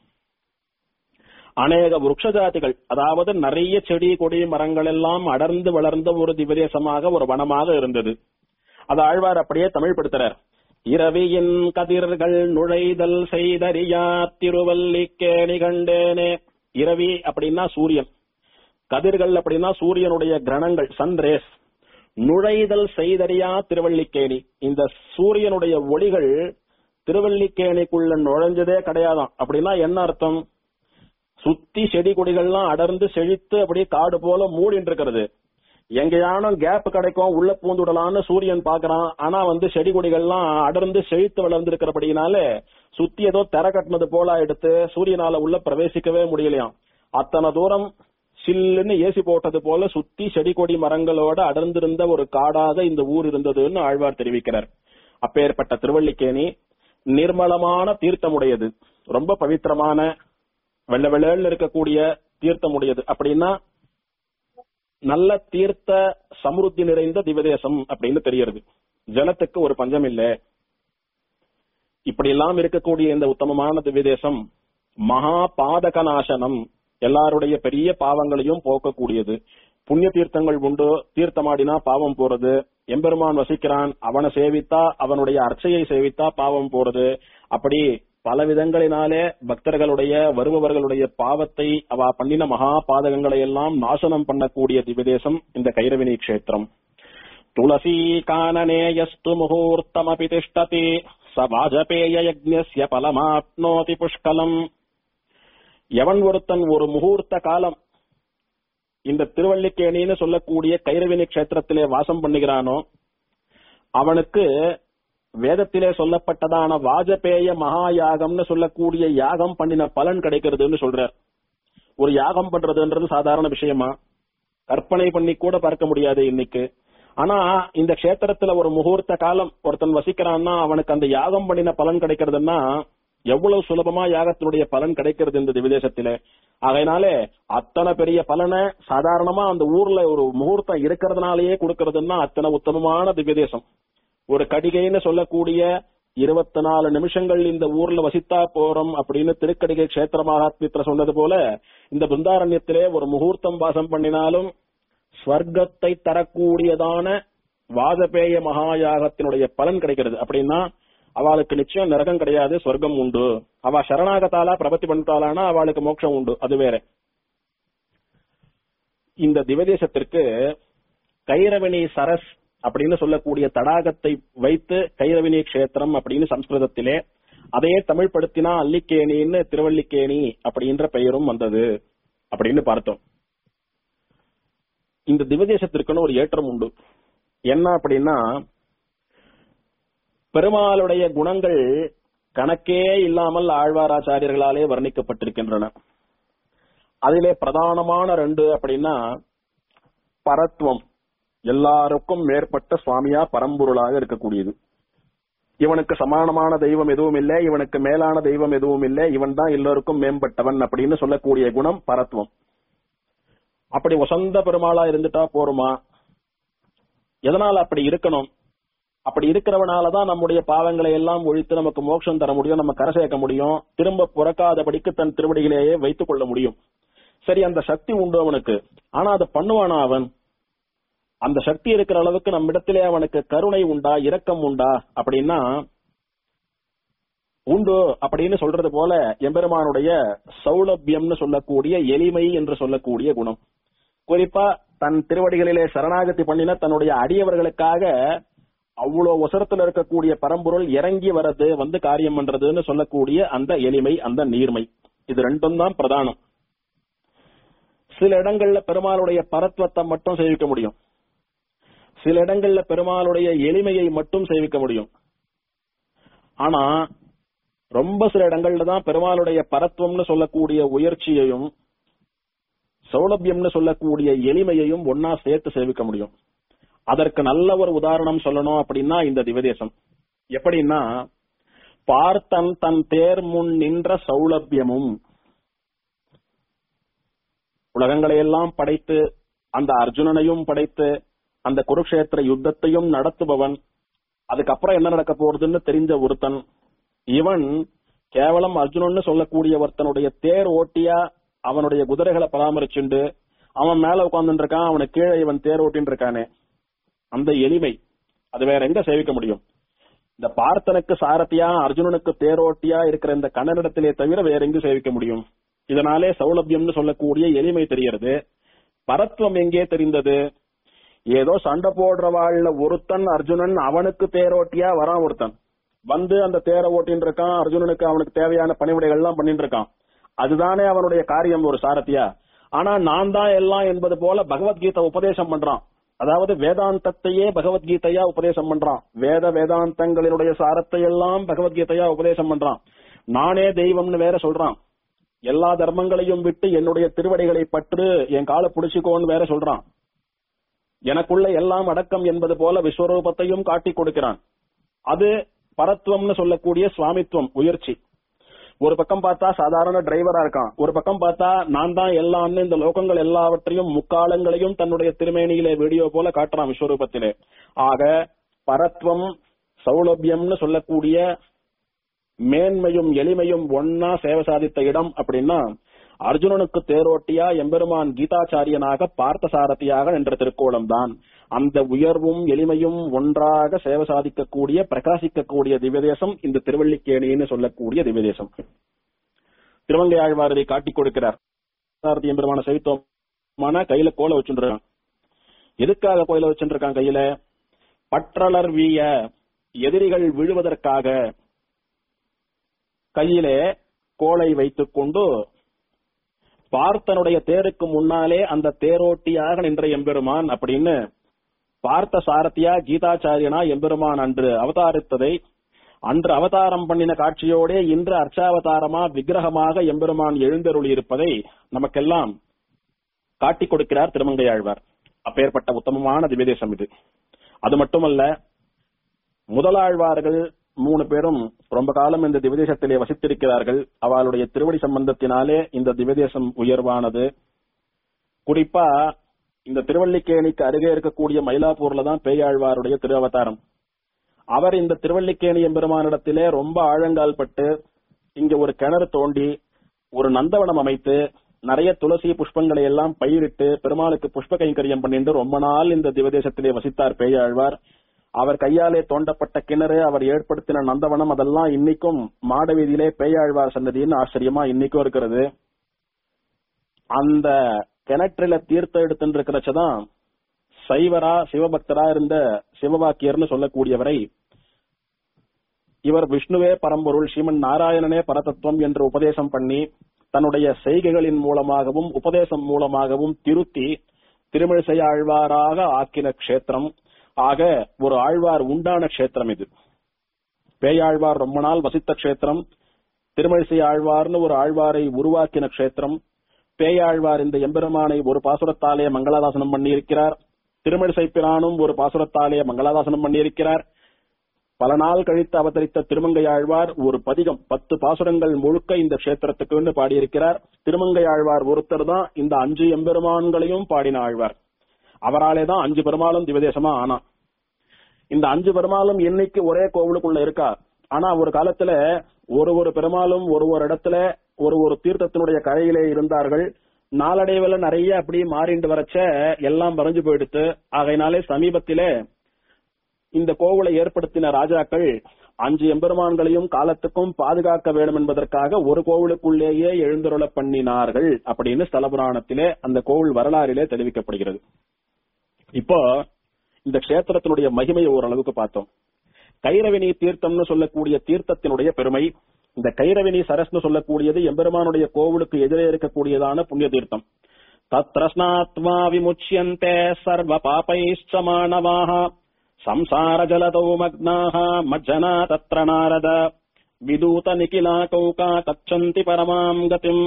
Speaker 1: அநேக விருட்சஜாதிகள் அதாவது நிறைய செடி கொடி மரங்கள் எல்லாம் அடர்ந்து வளர்ந்த ஒரு திவதேசமாக ஒரு வனமாக இருந்தது அது ஆழ்வார் அப்படியே தமிழ் படுத்துறார் இரவியின் கதிர்கள் நுழைதல் செய்தறியா திருவல்லிக்கேணி கண்டேனே இரவி அப்படின்னா சூரியன் கதிர்கள் அப்படின்னா சூரியனுடைய கிரணங்கள் சன் ரேஸ் நுழைதல் செய்தறியா திருவள்ளிக்கேணி இந்த சூரியனுடைய ஒளிகள் திருவள்ளிக்கேணிக்குள்ள நுழைஞ்சதே கிடையாதாம் அப்படின்னா என்ன அர்த்தம் சுத்தி செடி கொடிகள்லாம் அடர்ந்து செழித்து அப்படியே காடு போல மூடிட்டு இருக்கிறது எங்கேயானும் கேப் கிடைக்கும் உள்ள பூந்துடலாம்னு சூரியன் பாக்குறான் ஆனா வந்து செடி கொடிகள்லாம் அடர்ந்து செழித்து வளர்ந்து இருக்கிறபடினால சுத்தி ஏதோ தெர கட்டினது போல எடுத்து சூரியனால உள்ள பிரவேசிக்கவே முடியலையாம் அத்தனை தூரம் சில்லுன்னு ஏசி போட்டது போல சுத்தி செடி கொடி மரங்களோட அடர்ந்திருந்த ஒரு காடாக இந்த ஊர் இருந்ததுன்னு ஆழ்வார் தெரிவிக்கிறார் அப்பேற்பட்ட திருவள்ளிக்கேணி நிர்மலமான தீர்த்தமுடையது ரொம்ப பவித்திரமான வெள்ள வெள்ளன்னு இருக்கக்கூடிய தீர்த்தமுடையது அப்படின்னா நல்ல தீர்த்த சமுருத்தி நிறைந்த திவதேசம் அப்படின்னு தெரியறது ஜலத்துக்கு ஒரு பஞ்சம் இல்ல இப்படி எல்லாம் இருக்கக்கூடிய இந்த உத்தமமான திவ்யதேசம் மகா பாதக நாசனம் எல்லாருடைய பெரிய பாவங்களையும் போக்கக்கூடியது புண்ணிய தீர்த்தங்கள் உண்டு தீர்த்தமாடினா பாவம் போறது எம்பெருமான் வசிக்கிறான் அவனை சேவித்தா அவனுடைய அர்ச்சையை சேவித்தா பாவம் போறது அப்படி பல விதங்களினாலே பக்தர்களுடைய வருபவர்களுடைய பாவத்தை அவ பண்ணின மகா பாதகங்களை எல்லாம் நாசனம் பண்ணக்கூடிய திவ்யதேசம் இந்த கைரவினி கஷேத்திரம் துளசி கானனேயஸ்து முகூர்த்தமபி திஷ்டதி ச வாஜபேய யஜ்ஞஸ்ய பலமாப்னோதி புஷ்கலம் எவன் ஒருத்தன் ஒரு முகூர்த்த காலம் இந்த திருவள்ளிக்கேணின்னு சொல்லக்கூடிய கைரவினி கஷேத்திரத்திலே வாசம் பண்ணுகிறானோ அவனுக்கு வேதத்திலே சொல்லப்பட்டதான வாஜபேய மகா யாகம்னு சொல்லக்கூடிய யாகம் பண்ணின பலன் கிடைக்கிறதுன்னு சொல்றார் ஒரு யாகம் பண்றதுன்றது சாதாரண விஷயமா கற்பனை பண்ணி கூட பார்க்க முடியாது இன்னைக்கு ஆனா இந்த கஷேத்திரத்துல ஒரு முகூர்த்த காலம் ஒருத்தன் வசிக்கிறான்னா அவனுக்கு அந்த யாகம் பண்ணின பலன் கிடைக்கிறதுன்னா எவ்வளவு சுலபமா யாகத்தினுடைய பலன் கிடைக்கிறது இந்த விதேசத்திலே ஆகையினாலே அத்தனை பெரிய பலனை சாதாரணமா அந்த ஊர்ல ஒரு முகூர்த்தம் இருக்கிறதுனாலயே கொடுக்கறதுன்னா அத்தனை உத்தமமான திவ்யதேசம் ஒரு கடிகைன்னு சொல்லக்கூடிய இருபத்தி நாலு நிமிஷங்கள் இந்த ஊர்ல வசித்தா போறோம் அப்படின்னு திருக்கடிகை கஷேத்திர மகாத்மியத்துல சொன்னது போல இந்த பிருந்தாரண்யத்திலே ஒரு முகூர்த்தம் வாசம் பண்ணினாலும் ஸ்வர்க்கத்தை தரக்கூடியதான வாஜபேய மகாயாகத்தினுடைய பலன் கிடைக்கிறது அப்படின்னா அவளுக்கு நிச்சயம் நரகம் கிடையாது சொர்க்கம் உண்டு அவ சரணாகத்தாலா பிரபத்தி பண்ணிட்டாளானா அவளுக்கு மோட்சம் உண்டு அது வேற இந்த திவதேசத்திற்கு கைரவணி சரஸ் அப்படின்னு சொல்லக்கூடிய தடாகத்தை வைத்து கைரவினி கஷேத்திரம் அப்படின்னு சம்ஸ்கிருதத்திலே அதையே தமிழ் படுத்தினா அல்லிக்கேணின்னு திருவல்லிக்கேணி அப்படின்ற பெயரும் வந்தது அப்படின்னு பார்த்தோம் இந்த திவதேசத்திற்குன்னு ஒரு ஏற்றம் உண்டு என்ன அப்படின்னா பெருமாளுடைய குணங்கள் கணக்கே இல்லாமல் ஆழ்வாராச்சாரியர்களாலே வர்ணிக்கப்பட்டிருக்கின்றன அதிலே பிரதானமான ரெண்டு அப்படின்னா பரத்வம் எல்லாருக்கும் மேற்பட்ட சுவாமியா பரம்பொருளாக இருக்கக்கூடியது இவனுக்கு சமானமான தெய்வம் எதுவும் இல்லை இவனுக்கு மேலான தெய்வம் எதுவும் இல்லை இவன் தான் எல்லோருக்கும் மேம்பட்டவன் அப்படின்னு சொல்லக்கூடிய குணம் பரத்வம் அப்படி வசந்த பெருமாளா இருந்துட்டா போருமா எதனால அப்படி இருக்கணும் அப்படி இருக்கிறவனாலதான் நம்முடைய பாவங்களை எல்லாம் ஒழித்து நமக்கு மோட்சம் தர முடியும் நம்ம கரை சேர்க்க முடியும் திரும்ப புறக்காதபடிக்கு தன் திருவடிகளையே வைத்துக் கொள்ள முடியும் சரி அந்த சக்தி உண்டு அவனுக்கு ஆனா அதை பண்ணுவானா அவன் அந்த சக்தி இருக்கிற அளவுக்கு நம்மிடத்திலே அவனுக்கு கருணை உண்டா இரக்கம் உண்டா அப்படின்னா உண்டு அப்படின்னு சொல்றது போல எம்பெருமானுடைய சௌலபியம்னு சொல்லக்கூடிய எளிமை என்று சொல்லக்கூடிய குணம் குறிப்பா தன் திருவடிகளிலே சரணாகதி பண்ணின தன்னுடைய அடியவர்களுக்காக அவ்வளவு உசரத்துல இருக்கக்கூடிய பரம்பொருள் இறங்கி வர்றது வந்து காரியம் பண்றதுன்னு சொல்லக்கூடிய அந்த எளிமை அந்த நீர்மை இது ரெண்டும் தான் பிரதானம் சில இடங்கள்ல பெருமாளுடைய பரத்வத்தை மட்டும் சேவிக்க முடியும் சில இடங்கள்ல பெருமாளுடைய எளிமையை மட்டும் சேவிக்க முடியும் ஆனா ரொம்ப சில இடங்கள்ல தான் பெருமாளுடைய பரத்வம்னு சொல்லக்கூடிய உயர்ச்சியையும் சௌலபியம்னு சொல்லக்கூடிய எளிமையையும் ஒன்னா சேர்த்து சேவிக்க முடியும் அதற்கு நல்ல ஒரு உதாரணம் சொல்லணும் அப்படின்னா இந்த திவதேசம் எப்படின்னா பார்த்தன் தன் தேர் முன் நின்ற சௌலபியமும் உலகங்களை எல்லாம் படைத்து அந்த அர்ஜுனனையும் படைத்து அந்த குருக்ஷேத்திர யுத்தத்தையும் நடத்துபவன் அதுக்கப்புறம் என்ன நடக்க போறதுன்னு தெரிஞ்ச ஒருத்தன் இவன் கேவலம் அர்ஜுனன்னு சொல்லக்கூடிய ஒருத்தனுடைய தேர் ஓட்டியா அவனுடைய குதிரைகளை பராமரிச்சுண்டு அவன் மேல உட்கார்ந்துட்டு இருக்கான் அவனுக்கு கீழே இவன் தேர் ஓட்டின்னு இருக்கானே அந்த எளிமை அது வேற எங்க சேவிக்க முடியும் இந்த பார்த்தனுக்கு சாரதியா அர்ஜுனனுக்கு தேரோட்டியா இருக்கிற இந்த கண்ணனிடத்திலே தவிர வேற எங்கு சேவிக்க முடியும் இதனாலே சௌலபியம்னு சொல்லக்கூடிய எளிமை தெரிகிறது பரத்வம் எங்கே தெரிந்தது ஏதோ சண்டை போடுறவாள்ல ஒருத்தன் அர்ஜுனன் அவனுக்கு தேரோட்டியா வரான் ஒருத்தன் வந்து அந்த தேரை ஓட்டின்னு இருக்கான் அர்ஜுனனுக்கு அவனுக்கு தேவையான பணிவிடைகள் எல்லாம் பண்ணிட்டு இருக்கான் அதுதானே அவனுடைய காரியம் ஒரு சாரதியா ஆனா நான் தான் எல்லாம் என்பது போல பகவத்கீதை உபதேசம் பண்றான் அதாவது வேதாந்தத்தையே பகவத்கீதையா உபதேசம் பண்றான் வேத வேதாந்தங்களினுடைய சாரத்தை எல்லாம் பகவத்கீதையா உபதேசம் பண்றான் நானே தெய்வம்னு வேற சொல்றான் எல்லா தர்மங்களையும் விட்டு என்னுடைய திருவடிகளை பற்று என் காலை புடிச்சுக்கோன்னு வேற சொல்றான் எனக்குள்ள எல்லாம் அடக்கம் என்பது போல விஸ்வரூபத்தையும் காட்டி கொடுக்கிறான் அது பரத்துவம்னு சொல்லக்கூடிய சுவாமித்துவம் உயர்ச்சி ஒரு பக்கம் பார்த்தா சாதாரண டிரைவரா இருக்கான் ஒரு பக்கம் பார்த்தா நான் தான் எல்லாம்னு இந்த லோகங்கள் எல்லாவற்றையும் முக்காலங்களையும் தன்னுடைய திருமேனியிலே வீடியோ போல காட்டுறான் விஸ்வரூபத்திலே ஆக பரத்வம் சௌலபியம்னு சொல்லக்கூடிய மேன்மையும் எளிமையும் ஒன்னா சேவை சாதித்த இடம் அப்படின்னா அர்ஜுனனுக்கு தேரோட்டியா எம்பெருமான் கீதாச்சாரியனாக பார்த்தசாரதியாக என்ற திருக்கோலம் தான் அந்த உயர்வும் எளிமையும் ஒன்றாக சேவை சாதிக்கக்கூடிய பிரகாசிக்கக்கூடிய திவ்யதேசம் இந்த திருவள்ளிக்கேணின்னு சொல்லக்கூடிய திவ்யதேசம் திருவங்கை ஆழ்வாரரை காட்டிக் கொடுக்கிறார் சாரதி எம்பெருமான செவித்தோமான கையில கோல வச்சுருக்கான் எதுக்காக கோயில வச்சுருக்கான் கையில பற்றலர் வீய எதிரிகள் விழுவதற்காக கையிலே கோலை வைத்துக் கொண்டு பார்த்தனுடைய தேருக்கு முன்னாலே அந்த தேரோட்டியாக நின்ற எம்பெருமான் அப்படின்னு பார்த்த சாரதியா கீதாச்சாரியனா எம்பெருமான் அன்று அவதாரித்ததை அன்று அவதாரம் பண்ணின காட்சியோட இன்று அர்ச்சாவதாரமா விக்கிரகமாக எம்பெருமான் எழுந்தருளி இருப்பதை நமக்கெல்லாம் காட்டிக் கொடுக்கிறார் திருமங்கையாழ்வார் அப்பேற்பட்ட உத்தமமான திவ்யதேசம் இது அது மட்டுமல்ல முதலாழ்வார்கள் மூணு பேரும் ரொம்ப காலம் இந்த திவ்யதேசத்திலே வசித்திருக்கிறார்கள் அவளுடைய திருவடி சம்பந்தத்தினாலே இந்த திவ்யதேசம் உயர்வானது குறிப்பா இந்த திருவல்லிக்கேணிக்கு அருகே இருக்கக்கூடிய மயிலாப்பூர்ல தான் பேயாழ்வாருடைய திரு அவதாரம் அவர் இந்த திருவல்லிக்கேணி எம்பெருமானிடத்திலே ரொம்ப ஆழங்கால் பட்டு இங்க ஒரு கிணறு தோண்டி ஒரு நந்தவனம் அமைத்து நிறைய துளசி புஷ்பங்களை எல்லாம் பயிரிட்டு பெருமாளுக்கு புஷ்ப கைங்கரியம் பண்ணிட்டு ரொம்ப நாள் இந்த திவதேசத்திலே வசித்தார் பேயாழ்வார் அவர் கையாலே தோண்டப்பட்ட கிணறு அவர் ஏற்படுத்தின நந்தவனம் அதெல்லாம் இன்னைக்கும் மாட வீதியிலே பேயாழ்வார் சன்னதின்னு ஆச்சரியமா இன்னைக்கும் இருக்கிறது அந்த கிணற்றில தீர்த்தம் எடுத்துட்டு இருக்கிறச்சதான் சைவரா சிவபக்தரா இருந்த சிவபாக்கியர்னு சொல்லக்கூடியவரை இவர் விஷ்ணுவே பரம்பொருள் ஸ்ரீமன் நாராயணனே பரதத்துவம் என்று உபதேசம் பண்ணி தன்னுடைய செய்கைகளின் மூலமாகவும் உபதேசம் மூலமாகவும் திருத்தி திருமிழிசை ஆழ்வாராக ஆக்கின க்ஷேத்திரம் ஆக ஒரு ஆழ்வார் உண்டான க்ஷேத்திரம் இது பேயாழ்வார் ரொம்ப நாள் வசித்த க்ஷேத்திரம் திருமழிசை ஆழ்வார்னு ஒரு ஆழ்வாரை உருவாக்கின க்ஷேத்திரம் பேயாழ்வார் இந்த எம்பெருமானை ஒரு பாசுரத்தாலே மங்களாதாசனம் பண்ணியிருக்கிறார் திருமழிசை பிரானும் ஒரு பாசுரத்தாலே மங்களாதாசனம் பண்ணியிருக்கிறார் பல நாள் கழித்து அவதரித்த திருமங்கையாழ்வார் ஒரு பதிகம் பத்து பாசுரங்கள் முழுக்க இந்த கஷேத்திரத்துக்கு பாடியிருக்கிறார் திருமங்கையாழ்வார் ஒருத்தர் தான் இந்த அஞ்சு எம்பெருமான்களையும் பாடின ஆழ்வார் அவராலே தான் அஞ்சு பெருமாளும் திவதேசமா ஆனா இந்த அஞ்சு பெருமாளும் இன்னைக்கு ஒரே கோவிலுக்குள்ள இருக்கா ஆனா ஒரு காலத்துல ஒரு ஒரு பெருமாளும் ஒரு ஒரு இடத்துல ஒரு ஒரு தீர்த்தத்தினுடைய கரையிலே இருந்தார்கள் நாளடைவுல நிறைய அப்படி மாறிண்டு வரச்ச எல்லாம் மறைஞ்சு போயிடுத்து ஆகையினாலே சமீபத்திலே இந்த கோவிலை ஏற்படுத்தின ராஜாக்கள் அஞ்சு எம்பெருமான்களையும் காலத்துக்கும் பாதுகாக்க வேண்டும் என்பதற்காக ஒரு கோவிலுக்குள்ளேயே எழுந்தருள பண்ணினார்கள் அப்படின்னு ஸ்தல புராணத்திலே அந்த கோவில் வரலாறிலே தெரிவிக்கப்படுகிறது இப்போ இந்த கஷேத்திரத்தினுடைய மகிமையை ஓரளவுக்கு பார்த்தோம் கைரவினி தீர்த்தம்னு சொல்லக்கூடிய தீர்த்தத்தினுடைய பெருமை இந்த கைரவினி சரஸ்னு சொல்லக்கூடியது எம்பெருமானுடைய கோவிலுக்கு எதிரே இருக்கக்கூடியதான புண்ணிய தீர்த்தம் தத்ரஸ்னாத்மா விமுச்சியந்தே சர்வ பாபைஷ்ச மாணவாக संसार जलतौ मग्नाः मज्जना तत्र नारद விதூத நிகிலா கௌகா கச்சந்தி பரமாம் கதிம்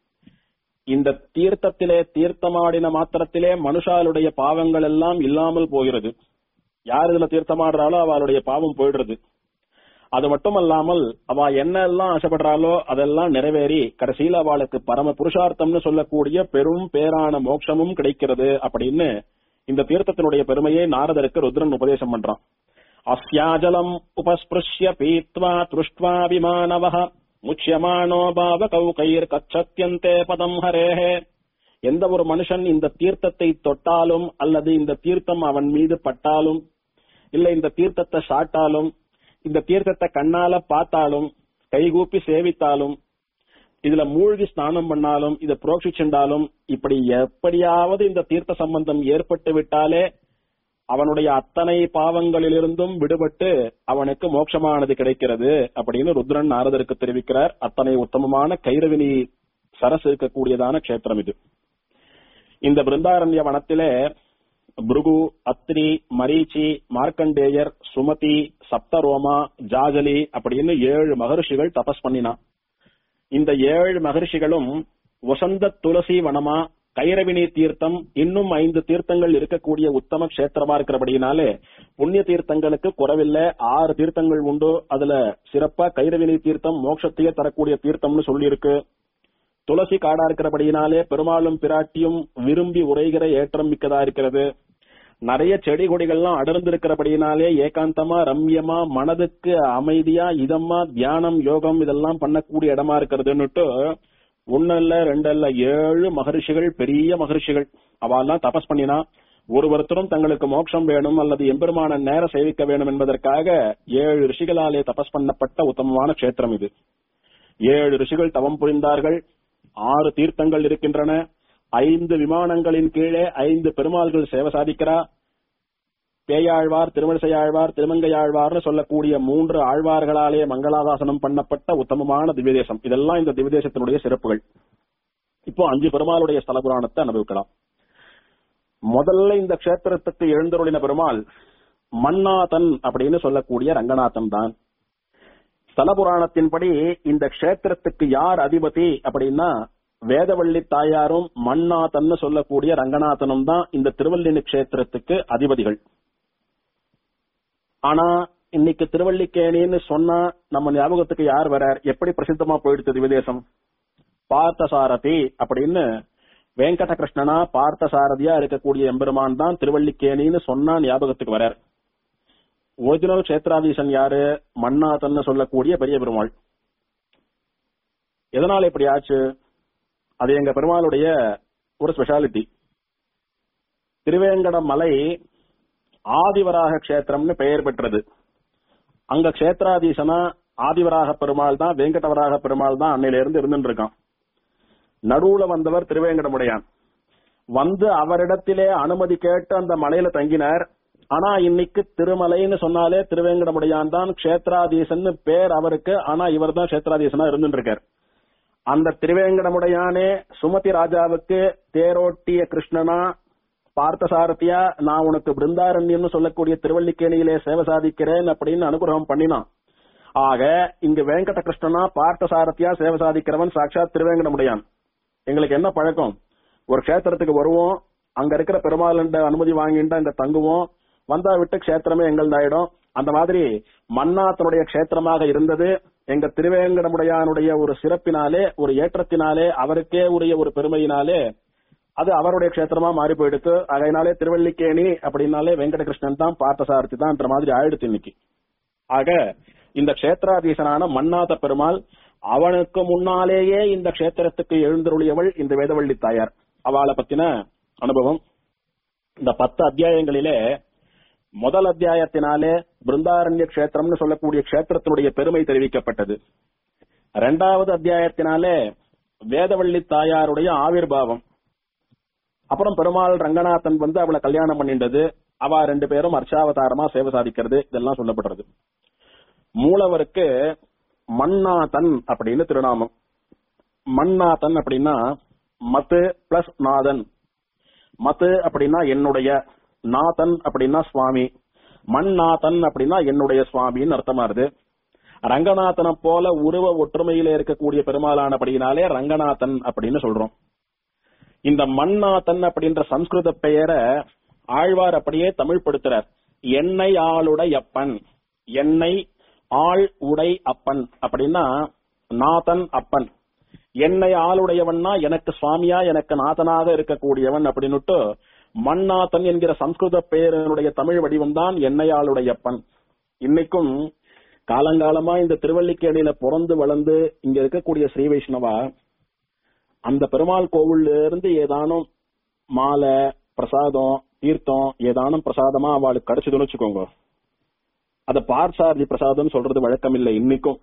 Speaker 1: இந்த தீர்த்தத்திலே தீர்த்தமாடின மாத்திரத்திலே மனுஷாளுடைய பாவங்கள் எல்லாம் இல்லாமல் போகிறது யார் இதுல தீர்த்தமாடுறாலோ அவளுடைய பாவம் போயிடுறது அது மட்டுமல்லாமல் அவ என்ன எல்லாம் ஆசைப்படுறாளோ அதெல்லாம் நிறைவேறி கடைசியில அவளுக்கு பரம புருஷார்த்தம்னு சொல்லக்கூடிய பெரும் பேரான மோட்சமும் கிடைக்கிறது அப்படின்னு இந்த தீர்த்தத்தினுடைய பெருமையை நாரதருக்கு ருத்ரன் உபதேசம் பண்றான் அஸ்யாஜலம் உபஸ்பிருஷ்ய பீத்வா திருஷ்டுவா விமானவ முச்சியமானோ பாவ கௌகைர் கச்சத்தியந்தே பதம் ஹரேஹே எந்த ஒரு மனுஷன் இந்த தீர்த்தத்தை தொட்டாலும் அல்லது இந்த தீர்த்தம் அவன் மீது பட்டாலும் இல்ல இந்த தீர்த்தத்தை சாட்டாலும் இந்த தீர்த்தத்தை கண்ணால பார்த்தாலும் கைகூப்பி சேவித்தாலும் இதுல மூழ்கி ஸ்நானம் பண்ணாலும் இதை புரோட்சிச்சுண்டாலும் இப்படி எப்படியாவது இந்த தீர்த்த சம்பந்தம் ஏற்பட்டு விட்டாலே அவனுடைய அத்தனை பாவங்களிலிருந்தும் விடுபட்டு அவனுக்கு மோட்சமானது கிடைக்கிறது அப்படின்னு ருத்ரன் நாரதருக்கு தெரிவிக்கிறார் அத்தனை உத்தமமான கைரவினி சரஸ் இருக்கக்கூடியதான கஷேத்திரம் இது இந்த பிருந்தாரண்ய வனத்திலே பிருகு அத்ரி மரீச்சி மார்க்கண்டேயர் சுமதி சப்தரோமா ஜாஜலி அப்படின்னு ஏழு மகர்ஷிகள் தபஸ் பண்ணினான் இந்த ஏழு மகர்ஷிகளும் வசந்த துளசி வனமா கைரவினி தீர்த்தம் இன்னும் ஐந்து தீர்த்தங்கள் இருக்கக்கூடிய உத்தம கஷேத்திரமா இருக்கிறபடினாலே புண்ணிய தீர்த்தங்களுக்கு குறவில்லை ஆறு தீர்த்தங்கள் உண்டு அதுல சிறப்பா கைரவினி தீர்த்தம் மோட்சத்தையே தரக்கூடிய தீர்த்தம்னு சொல்லியிருக்கு துளசி காடா இருக்கிறபடியினாலே பெருமாளும் பிராட்டியும் விரும்பி உரைகிற ஏற்றம் மிக்கதா இருக்கிறது நிறைய செடி கொடிகள்லாம் அடர்ந்து இருக்கிறபடியினாலே ஏகாந்தமா ரம்யமா மனதுக்கு அமைதியா இதமா தியானம் யோகம் இதெல்லாம் பண்ணக்கூடிய இடமா இருக்கிறதுன்னுட்டு ஒன்னு இல்ல ரெண்டு இல்ல ஏழு மகரிஷிகள் பெரிய மகரிஷிகள் அவெல்லாம் தபஸ் பண்ணினா ஒருவருத்தரும் தங்களுக்கு மோட்சம் வேணும் அல்லது எம்பெருமான நேர சேவிக்க வேணும் என்பதற்காக ஏழு ரிஷிகளாலே தபஸ் பண்ணப்பட்ட உத்தமமான கஷேத்திரம் இது ஏழு ரிஷிகள் தவம் புரிந்தார்கள் ஆறு தீர்த்தங்கள் இருக்கின்றன ஐந்து விமானங்களின் கீழே ஐந்து பெருமாள்கள் சேவை சாதிக்கிறா பேயாழ்வார் திருமணிசையாழ்வார் திருமங்கையாழ்வார்னு சொல்லக்கூடிய மூன்று ஆழ்வார்களாலே மங்களாதாசனம் பண்ணப்பட்ட உத்தமமான திவ்யதேசம் இதெல்லாம் இந்த திவ்யதேசத்தினுடைய சிறப்புகள் இப்போ அஞ்சு பெருமாளுடைய ஸ்தல புராணத்தை அனுபவிக்கலாம் முதல்ல இந்த க்ஷேத்திரத்துக்கு எழுந்தருளின பெருமாள் மன்னாதன் அப்படின்னு சொல்லக்கூடிய ரங்கநாதன் தான் ஸ்தல புராணத்தின்படி இந்த க்ஷேத்திரத்துக்கு யார் அதிபதி அப்படின்னா வேதவள்ளி தாயாரும் மன்னாதன்னு சொல்லக்கூடிய ரங்கநாதனும் தான் இந்த திருவல்லினி க்ஷேத்திரத்துக்கு அதிபதிகள் ஆனா இன்னைக்கு திருவல்லிக்கேணின்னு சொன்னா நம்ம ஞாபகத்துக்கு யார் வரார் எப்படி பிரசித்தமா போயிடுச்சு விதேசம் பார்த்தசாரதி அப்படின்னு வெங்கட கிருஷ்ணனா பார்த்தசாரதியா இருக்கக்கூடிய எம்பெருமான் தான் திருவல்லிக்கேணின்னு சொன்னா ஞாபகத்துக்கு வரார் ஒரிஜினல் கஷேத்ராதீசன் யாரு மன்னாதன்னு சொல்லக்கூடிய பெரிய பெருமாள் எதனால இப்படி ஆச்சு அது எங்க பெருமாளுடைய ஒரு ஸ்பெஷாலிட்டி திருவேங்கட மலை ஆதிவராக கஷேத்திரம்னு பெயர் பெற்றது அங்க கஷேத்ராதீசனா ஆதிவராக பெருமாள் தான் வெங்கடவராக பெருமாள் தான் அன்னையில இருந்து இருந்துட்டு இருக்கான் நடுவுல வந்தவர் திருவேங்கடமுடையான் வந்து அவரிடத்திலே அனுமதி கேட்டு அந்த மலையில தங்கினார் ஆனா இன்னைக்கு திருமலைன்னு சொன்னாலே திருவேங்கடமுடையான் தான் கஷேத்ராதீசன் பேர் அவருக்கு ஆனா இவர் தான் கஷேத்ராதீசனா இருந்துட்டு இருக்கார் அந்த திருவேங்கடமுடையானே சுமதி ராஜாவுக்கு தேரோட்டிய கிருஷ்ணனா பார்த்தசாரதியா நான் உனக்கு பிருந்தாரண்யம்னு சொல்லக்கூடிய திருவல்லிக்கேணியிலே சேவை சாதிக்கிறேன் அப்படின்னு அனுகிரகம் பண்ணினான் ஆக இங்கு வெங்கட கிருஷ்ணனா பார்த்தசாரதியா சேவை சாதிக்கிறவன் சாட்சாத் திருவேங்கடமுடையான் எங்களுக்கு என்ன பழக்கம் ஒரு கஷேத்திரத்துக்கு வருவோம் அங்க இருக்கிற பெருமாள் அனுமதி வாங்கிட்டு அங்க தங்குவோம் வந்தா விட்டு கஷேத்திரமே எங்கள்தாயிடும் அந்த மாதிரி மன்னாத்தனுடைய கஷேத்திரமாக இருந்தது எங்க திருவேங்கடமுடையானுடைய ஒரு சிறப்பினாலே ஒரு ஏற்றத்தினாலே அவருக்கே உரிய ஒரு பெருமையினாலே அது அவருடைய கஷேத்திரமா மாறி போயிடுத்து அதனாலே திருவல்லிக்கேணி அப்படின்னாலே வெங்கடகிருஷ்ணன் தான் பார்த்தசாரதி தான் மாதிரி ஆயிடுச்சு இன்னைக்கு ஆக இந்த கஷேத்ராதீசனான மன்னாத பெருமாள் அவனுக்கு முன்னாலேயே இந்த கஷேத்திரத்துக்கு எழுந்தருளியவள் இந்த வேதவள்ளி தாயார் அவளை பத்தின அனுபவம் இந்த பத்து அத்தியாயங்களிலே முதல் அத்தியாயத்தினாலே பிருந்தாரண்ய கஷேத்திரம்னு சொல்லக்கூடிய கஷேத்திரத்தினுடைய பெருமை தெரிவிக்கப்பட்டது இரண்டாவது அத்தியாயத்தினாலே வேதவள்ளி தாயாருடைய ஆவிர்வாவம் அப்புறம் பெருமாள் ரங்கநாதன் வந்து அவளை கல்யாணம் பண்ணிண்டது அவ ரெண்டு பேரும் அர்ச்சாவதாரமா சேவை சாதிக்கிறது இதெல்லாம் சொல்லப்படுறது மூலவருக்கு மன்னாதன் அப்படின்னு திருநாமம் மன்னாதன் அப்படின்னா மத்து பிளஸ் நாதன் மத்து அப்படின்னா என்னுடைய நாதன் அப்படின்னா சுவாமி மண்ணாதன் அப்படின்னா என்னுடைய சுவாமின்னு அர்த்தமா இருது ரங்கநாதனை போல உருவ ஒற்றுமையில இருக்கக்கூடிய பெருமாளானபடியினாலே ரங்கநாதன் அப்படின்னு சொல்றோம் இந்த மண்ணாதன் அப்படின்ற சம்ஸ்கிருத பெயரை ஆழ்வார் அப்படியே தமிழ் படுத்துறார் என்னை ஆளுடையப்பன் என்னை ஆள் உடை அப்பன் அப்படின்னா நாதன் அப்பன் என்னை ஆளுடையவன்னா எனக்கு சுவாமியா எனக்கு நாதனாக இருக்கக்கூடியவன் அப்படின்னுட்டு மண்ணாத்தன் என்கிற சம்ஸ்கிருத பெயரினுடைய தமிழ் வடிவம் தான் என்னையாளுடையப்பன் இன்னைக்கும் காலங்காலமா இந்த திருவல்லிக்கேணியில பிறந்து வளர்ந்து இங்க இருக்கக்கூடிய ஸ்ரீ வைஷ்ணவா அந்த பெருமாள் கோவில்ல இருந்து ஏதானும் மாலை பிரசாதம் தீர்த்தம் ஏதானும் பிரசாதமா அவளுக்கு கிடைச்சதுன்னு வச்சுக்கோங்க அத பார்சாரதி பிரசாதம் சொல்றது வழக்கம் இல்லை இன்னைக்கும்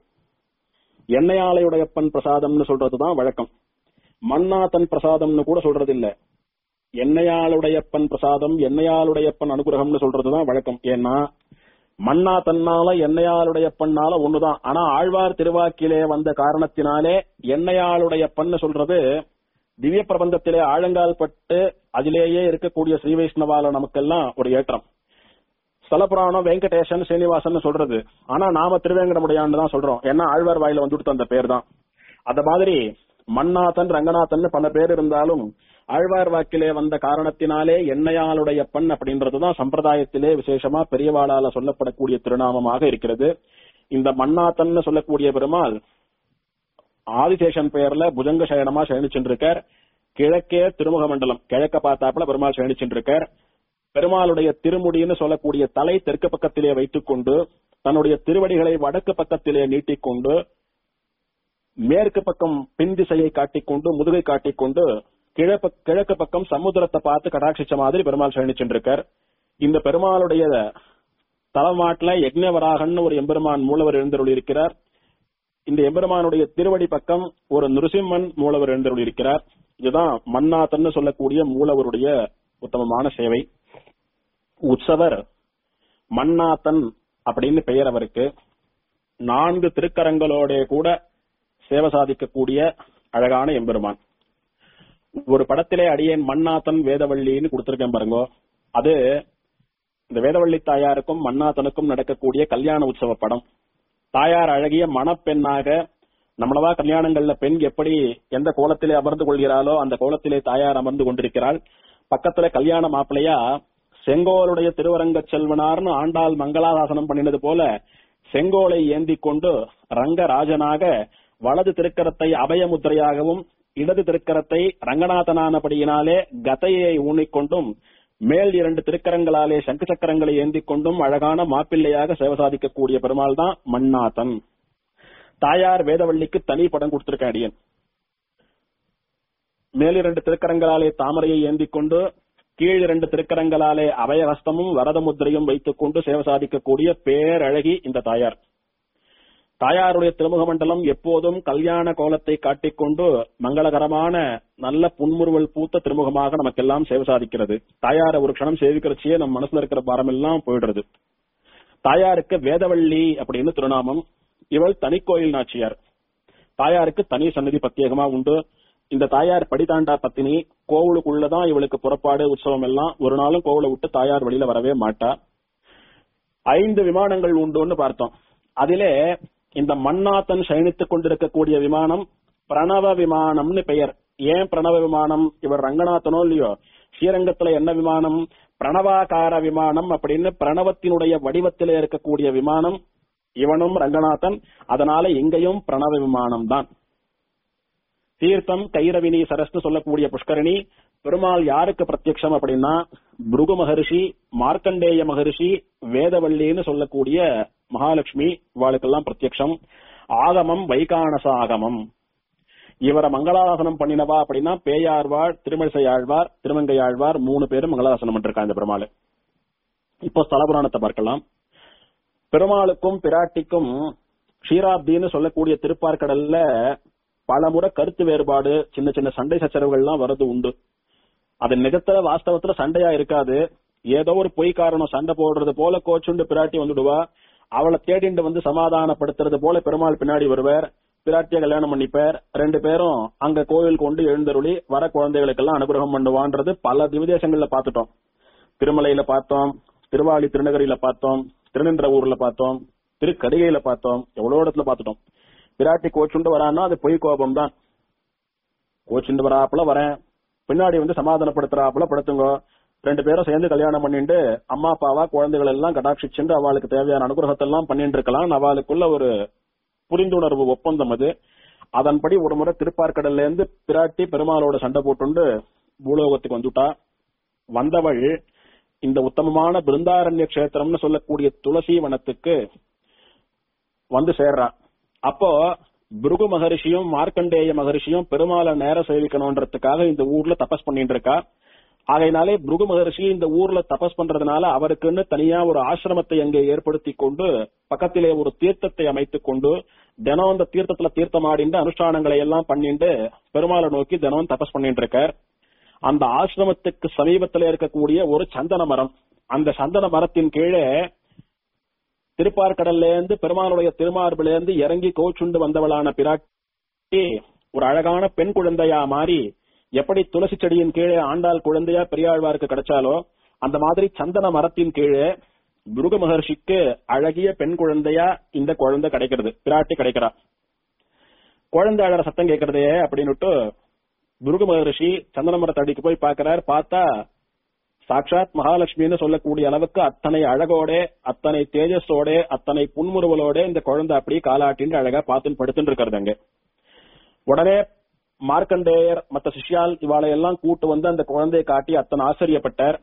Speaker 1: எண்ணெயாலையுடையப்பன் பிரசாதம்னு சொல்றதுதான் வழக்கம் மண்ணாத்தன் பிரசாதம்னு கூட சொல்றது இல்ல எண்ணெயாளுடையப்பன் பிரசாதம் எண்ணெயாளுடையப்பன் அனுகிரகம்னு சொல்றதுதான் வழக்கம் ஏன்னா மண்ணா தன்னால எண்ணெயாளுடையப்பன்னால ஒண்ணுதான் ஆனா ஆழ்வார் திருவாக்கிலே வந்த காரணத்தினாலே எண்ணெயாளுடையப்பன்னு சொல்றது திவ்ய பிரபந்தத்திலே ஆழங்கால் பட்டு அதிலேயே இருக்கக்கூடிய ஸ்ரீ வைஷ்ணவால நமக்கெல்லாம் ஒரு ஏற்றம் ஸ்தலபுராணம் வெங்கடேசன் சீனிவாசன் சொல்றது ஆனா நாம திருவேங்கடமுடையான்னு தான் சொல்றோம் ஏன்னா ஆழ்வார் வாயில வந்துட்டு அந்த பேர் தான் அந்த மாதிரி மன்னாதன் ரங்கநாதன் பல பேர் இருந்தாலும் ஆழ்வார் வாக்கிலே வந்த காரணத்தினாலே எண்ணெயாளுடைய பண் அப்படின்றதுதான் சம்பிரதாயத்திலே விசேஷமா பெரியவாளால சொல்லப்படக்கூடிய திருநாமமாக இருக்கிறது இந்த மன்னாத்தன் சொல்லக்கூடிய பெருமாள் ஆதிசேஷன் பெயர்ல புஜங்க சயனமா சயனிச்சுருக்கார் கிழக்கே திருமுக மண்டலம் கிழக்க பார்த்தாப்புல பெருமாள் சயனிச்சுருக்கார் பெருமாளுடைய திருமுடின்னு சொல்லக்கூடிய தலை தெற்கு பக்கத்திலே வைத்துக் கொண்டு தன்னுடைய திருவடிகளை வடக்கு பக்கத்திலே நீட்டிக்கொண்டு மேற்கு பக்கம் பின் திசையை காட்டிக்கொண்டு முதுகை காட்டிக்கொண்டு கிழக்கு கிழக்கு பக்கம் சமுத்திரத்தை பார்த்து கடாட்சிச்ச மாதிரி பெருமாள் சயனிச்சுருக்கார் இந்த பெருமாளுடைய தலைமாட்டுல யக்ஞவராகன் ஒரு எம்பெருமான் மூலவர் எழுந்தருள் இருக்கிறார் இந்த எம்பெருமானுடைய திருவடி பக்கம் ஒரு நிருசிம்மன் மூலவர் எழுந்தருள் இருக்கிறார் இதுதான் மன்னாத்தன்னு சொல்லக்கூடிய மூலவருடைய உத்தமமான சேவை உற்சவர் மன்னாத்தன் அப்படின்னு பெயர் அவருக்கு நான்கு திருக்கரங்களோட கூட சேவை சாதிக்கக்கூடிய அழகான எம்பெருமான் ஒரு படத்திலே அடியேன் மன்னாத்தன் வேதவள்ளின்னு கொடுத்திருக்கேன் பாருங்க அது இந்த வேதவள்ளி தாயாருக்கும் மன்னாத்தனுக்கும் நடக்கக்கூடிய கல்யாண உற்சவ படம் தாயார் அழகிய மணப்பெண்ணாக நம்மளவா கல்யாணங்கள்ல பெண் எப்படி எந்த கோலத்திலே அமர்ந்து கொள்கிறாளோ அந்த கோலத்திலே தாயார் அமர்ந்து கொண்டிருக்கிறாள் பக்கத்துல கல்யாண மாப்பிள்ளையா செங்கோலுடைய திருவரங்க செல்வனார்னு ஆண்டாள் மங்களாதாசனம் பண்ணினது போல செங்கோலை ஏந்தி கொண்டு ரங்கராஜனாக வலது திருக்கரத்தை அபயமுத்திரையாகவும் இடது திருக்கரத்தை ரங்கநாதனானபடியினாலே கதையை ஊனிக்கொண்டும் மேல் இரண்டு திருக்கரங்களாலே சங்கு சக்கரங்களை ஏந்திக் கொண்டும் அழகான மாப்பிள்ளையாக சேவை சாதிக்கக்கூடிய பெருமாள் தான் மன்னாதன் தாயார் வேதவள்ளிக்கு தனி படம் கொடுத்திருக்க அடியன் மேல் இரண்டு திருக்கரங்களாலே தாமரையை ஏந்திக் கொண்டு கீழ் இரண்டு திருக்கரங்களாலே அபயஹஸ்தமும் வரத முத்திரையும் வைத்துக் கொண்டு சேவை சாதிக்கக்கூடிய பேரழகி இந்த தாயார் தாயாருடைய திருமுக மண்டலம் எப்போதும் கல்யாண கோலத்தை காட்டிக்கொண்டு மங்களகரமான நல்ல புன்முறுவல் பூத்த திருமுகமாக நமக்கெல்லாம் சேவை சாதிக்கிறது தாயாரை ஒரு க்ஷணம் சேவிக்கிறச்சியே நம்ம மனசுல இருக்கிற பாரம் எல்லாம் போயிடுறது தாயாருக்கு வேதவள்ளி அப்படின்னு திருநாமம் இவள் தனிக்கோயில் நாச்சியார் தாயாருக்கு தனி சன்னதி பிரத்யேகமா உண்டு இந்த தாயார் படிதாண்டா பத்தினி கோவிலுக்குள்ளதான் இவளுக்கு புறப்பாடு உற்சவம் எல்லாம் ஒரு நாளும் கோவிலை விட்டு தாயார் வெளியில வரவே மாட்டா ஐந்து விமானங்கள் உண்டுன்னு பார்த்தோம் அதிலே இந்த மன்னாத்தன் சயனித்துக் கொண்டிருக்கக்கூடிய விமானம் பிரணவ விமானம்னு பெயர் ஏன் பிரணவ விமானம் இவர் ரங்கநாதனோ இல்லையோ ஸ்ரீரங்கத்துல என்ன விமானம் பிரணவாகார விமானம் அப்படின்னு பிரணவத்தினுடைய வடிவத்திலே இருக்கக்கூடிய விமானம் இவனும் ரங்கநாதன் அதனால இங்கேயும் பிரணவ விமானம் தான் தீர்த்தம் கைரவினி சரஸ்னு சொல்லக்கூடிய புஷ்கரணி பெருமாள் யாருக்கு பிரத்யக்ஷம் அப்படின்னா புருகு மகரிஷி மார்க்கண்டேய மகரிஷி வேதவள்ளின்னு சொல்லக்கூடிய மகாலட்சுமி இவாளுக்கெல்லாம் பிரத்யக்ஷம் ஆகமம் வைகானச ஆகமம் இவரை மங்களாசனம் பண்ணினவா அப்படின்னா பேயாழ்வார் திருமழிசை ஆழ்வார் திருமங்கை ஆழ்வார் மூணு பேரும் மங்களாசனம் பண்ணிருக்காங்க இந்த பெருமாள் இப்போ ஸ்தல புராணத்தை பார்க்கலாம் பெருமாளுக்கும் பிராட்டிக்கும் க்ஷீராப்தின்னு சொல்லக்கூடிய திருப்பார்கடல்ல பலமுறை கருத்து வேறுபாடு சின்ன சின்ன சண்டை சச்சரவுகள்லாம் வரது உண்டு அது நிஜத்துல வாஸ்தவத்துல சண்டையா இருக்காது ஏதோ ஒரு பொய் காரணம் சண்டை போடுறது போல கோச்சுண்டு பிராட்டி வந்துடுவா அவளை தேடிண்டு வந்து சமாதானப்படுத்துறது போல பெருமாள் பின்னாடி வருவார் பிராட்டிய கல்யாணம் பண்ணிப்பார் ரெண்டு பேரும் அங்க கோவில் கொண்டு எழுந்தருளி வர குழந்தைகளுக்கெல்லாம் அனுகிரகம் பண்ணுவான்றது பல திவிதேசங்கள்ல பார்த்துட்டோம் திருமலையில பார்த்தோம் திருவாளி திருநகரியில பார்த்தோம் திருநின்ற ஊர்ல பார்த்தோம் திருக்கடிகையில பார்த்தோம் எவ்வளவு இடத்துல பார்த்துட்டோம் பிராட்டி கோச்சுண்டு வரான்னா அது பொய் கோபம் தான் கோச்சுண்டு வராப்புல வரேன் பின்னாடி வந்து சமாதானப்படுத்துறாப்புல படுத்துங்க ரெண்டு பேரும் சேர்ந்து கல்யாணம் பண்ணிட்டு அம்மா அப்பாவா குழந்தைகள் எல்லாம் கடாட்சிச்சுண்டு அவளுக்கு தேவையான அனுகிரகத்தை எல்லாம் பண்ணிட்டு இருக்கலாம் அவளுக்குள்ள ஒரு புரிந்துணர்வு ஒப்பந்தம் அது அதன்படி ஒரு முறை திருப்பார்கடல்ல இருந்து பிராட்டி பெருமாளோட சண்டை போட்டுண்டு பூலோகத்துக்கு வந்துட்டா வந்தவள் இந்த உத்தமமான பிருந்தாரண்ய கஷேத்திரம்னு சொல்லக்கூடிய துளசி வனத்துக்கு வந்து சேர்றா அப்போ புருகு மகரிஷியும் மார்க்கண்டேய மகரிஷியும் பெருமாளை நேர சேவிக்கணும்ன்றதுக்காக இந்த ஊர்ல தபஸ் பண்ணிட்டு இருக்கா ஆகையினாலே புருகு மகரிஷி இந்த ஊர்ல தபஸ் பண்றதுனால அவருக்குன்னு தனியா ஒரு ஆசிரமத்தை அங்கே ஏற்படுத்தி கொண்டு பக்கத்திலே ஒரு தீர்த்தத்தை அமைத்துக் கொண்டு தினம் அந்த தீர்த்தத்துல தீர்த்தமாடிண்டு அனுஷ்டானங்களை எல்லாம் பண்ணிட்டு பெருமாளை நோக்கி தினம் தபஸ் பண்ணிட்டு இருக்கார் அந்த ஆசிரமத்துக்கு சமீபத்துல இருக்கக்கூடிய ஒரு சந்தன மரம் அந்த சந்தன மரத்தின் கீழே திருப்பார்கடல்ல இருந்து பெருமாளுடைய திருமார்பில இருந்து இறங்கி கோச்சுண்டு வந்தவளான பிராட்டி ஒரு அழகான பெண் குழந்தையா மாறி எப்படி துளசி செடியின் கீழே ஆண்டாள் குழந்தையா பெரியாழ்வாருக்கு கிடைச்சாலோ அந்த மாதிரி சந்தன மரத்தின் கீழே முருக மகர்ஷிக்கு அழகிய பெண் குழந்தையா இந்த குழந்தை கிடைக்கிறது பிராட்டி கிடைக்கிறா குழந்தை அழற சத்தம் கேட்கறதே அப்படின்னுட்டு முருக மகர்ஷி சந்தன மரத்தடிக்கு போய் பாக்குறார் பார்த்தா சாட்சாத் மகாலட்சுமின்னு சொல்லக்கூடிய அளவுக்கு அத்தனை அழகோட அத்தனை தேஜஸோட அத்தனை புன்முறுவலோட இந்த குழந்தை அப்படியே காலாட்டின்னு அழகா பார்த்துன்னு படுத்துட்டு இருக்கிறது அங்க உடனே மார்க்கண்டேயர் மத்த சிஷ்யால் இவாளை எல்லாம் கூட்டு வந்து அந்த குழந்தையை காட்டி அத்தனை ஆச்சரியப்பட்டார்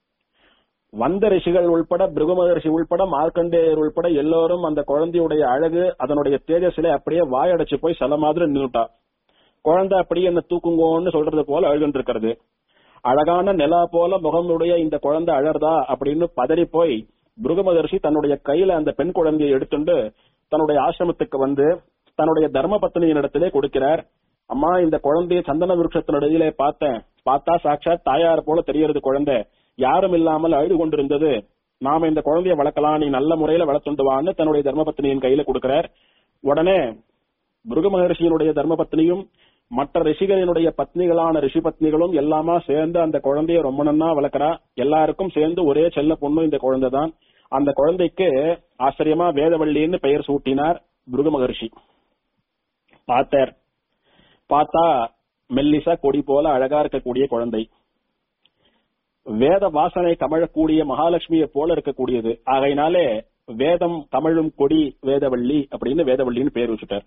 Speaker 1: வந்த ரிஷிகள் உள்பட பிருகுமகர்ஷி உள்பட மார்க்கண்டேயர் உள்பட எல்லோரும் அந்த குழந்தையுடைய அழகு அதனுடைய தேஜஸ்ல அப்படியே வாயடைச்சு போய் சில மாதிரி நின்னுட்டா குழந்தை அப்படியே என்ன தூக்குங்கோன்னு சொல்றது போல அழுதுட்டு இருக்கிறது அழகான நிலா போல முகமுடைய இந்த குழந்தை அழறதா அப்படின்னு பதறி போய் பிருகுமகர்ஷி தன்னுடைய கையில அந்த பெண் குழந்தையை எடுத்துண்டு தன்னுடைய ஆசிரமத்துக்கு வந்து தன்னுடைய தர்ம பத்னியின் இடத்திலே கொடுக்கிறார் அம்மா இந்த குழந்தைய சந்தன விருட்சத்தினிடையிலே பார்த்தேன் பார்த்தா சாட்சாத் தாயார் போல தெரியறது குழந்தை யாரும் இல்லாமல் அழுது கொண்டிருந்தது நாம இந்த குழந்தைய வளர்க்கலாம் நீ நல்ல முறையில வளர்த்துண்டு வான்னு தன்னுடைய தர்மபத்னியின் கையில கொடுக்கிறார் உடனே முருக மகர்ஷியினுடைய தர்மபத்னியும் மற்ற ரிஷிகளினுடைய பத்னிகளான ரிஷி பத்னிகளும் எல்லாமா சேர்ந்து அந்த குழந்தைய ரொம்ப நன்னா வளர்க்கறா எல்லாருக்கும் சேர்ந்து ஒரே செல்ல பொண்ணு இந்த குழந்தை தான் அந்த குழந்தைக்கு ஆச்சரியமா வேதவள்ளின்னு பெயர் சூட்டினார் பிருகு மகர்ஷி பார்த்தார் பார்த்தா மெல்லிசா கொடி போல அழகா இருக்கக்கூடிய குழந்தை வேத வாசனை கமழக்கூடிய மகாலட்சுமியை போல இருக்கக்கூடியது ஆகையினாலே வேதம் கமழும் கொடி வேதவள்ளி அப்படின்னு வேதவள்ளின்னு பேர் வச்சுட்டார்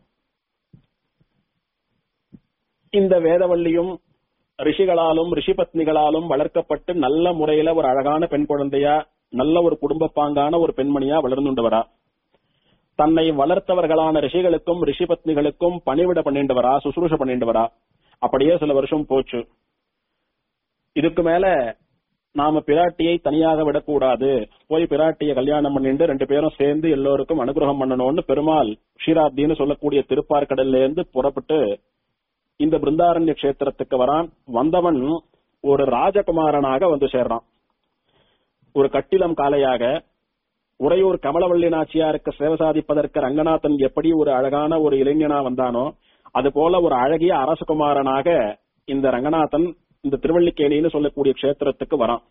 Speaker 1: இந்த வேதவள்ளியும் ரிஷிகளாலும் ரிஷி பத்னிகளாலும் வளர்க்கப்பட்டு நல்ல முறையில ஒரு அழகான பெண் குழந்தையா நல்ல ஒரு குடும்ப பாங்கான ஒரு பெண்மணியா வளர்ந்துண்டு வரா தன்னை வளர்த்தவர்களான ரிஷிகளுக்கும் ரிஷி பத்னிகளுக்கும் பணிவிட பண்ணிட்டு வரா சுசுரூஷ பண்ணிட்டு வரா அப்படியே சில வருஷம் போச்சு இதுக்கு மேல நாம பிராட்டியை தனியாக விடக்கூடாது போய் பிராட்டியை கல்யாணம் பண்ணிட்டு ரெண்டு பேரும் சேர்ந்து எல்லோருக்கும் அனுகிரகம் பண்ணணும்னு பெருமாள் ஷீராப்தின்னு சொல்லக்கூடிய திருப்பார்கடல்ல இருந்து புறப்பட்டு இந்த பிருந்தாரண்ய கஷேத்திரத்துக்கு வரான் வந்தவன் ஒரு ராஜகுமாரனாக வந்து சேர்றான் ஒரு கட்டிலம் காலையாக உறையூர் கமலவள்ளி நாச்சியாருக்கு சேவை சாதிப்பதற்கு ரங்கநாதன் எப்படி ஒரு அழகான ஒரு இளைஞனா வந்தானோ அது போல ஒரு அழகிய அரசகுமாரனாக இந்த ரங்கநாதன் இந்த திருவள்ளிக்கேணின்னு சொல்லக்கூடிய கஷேத்திரத்துக்கு வரான்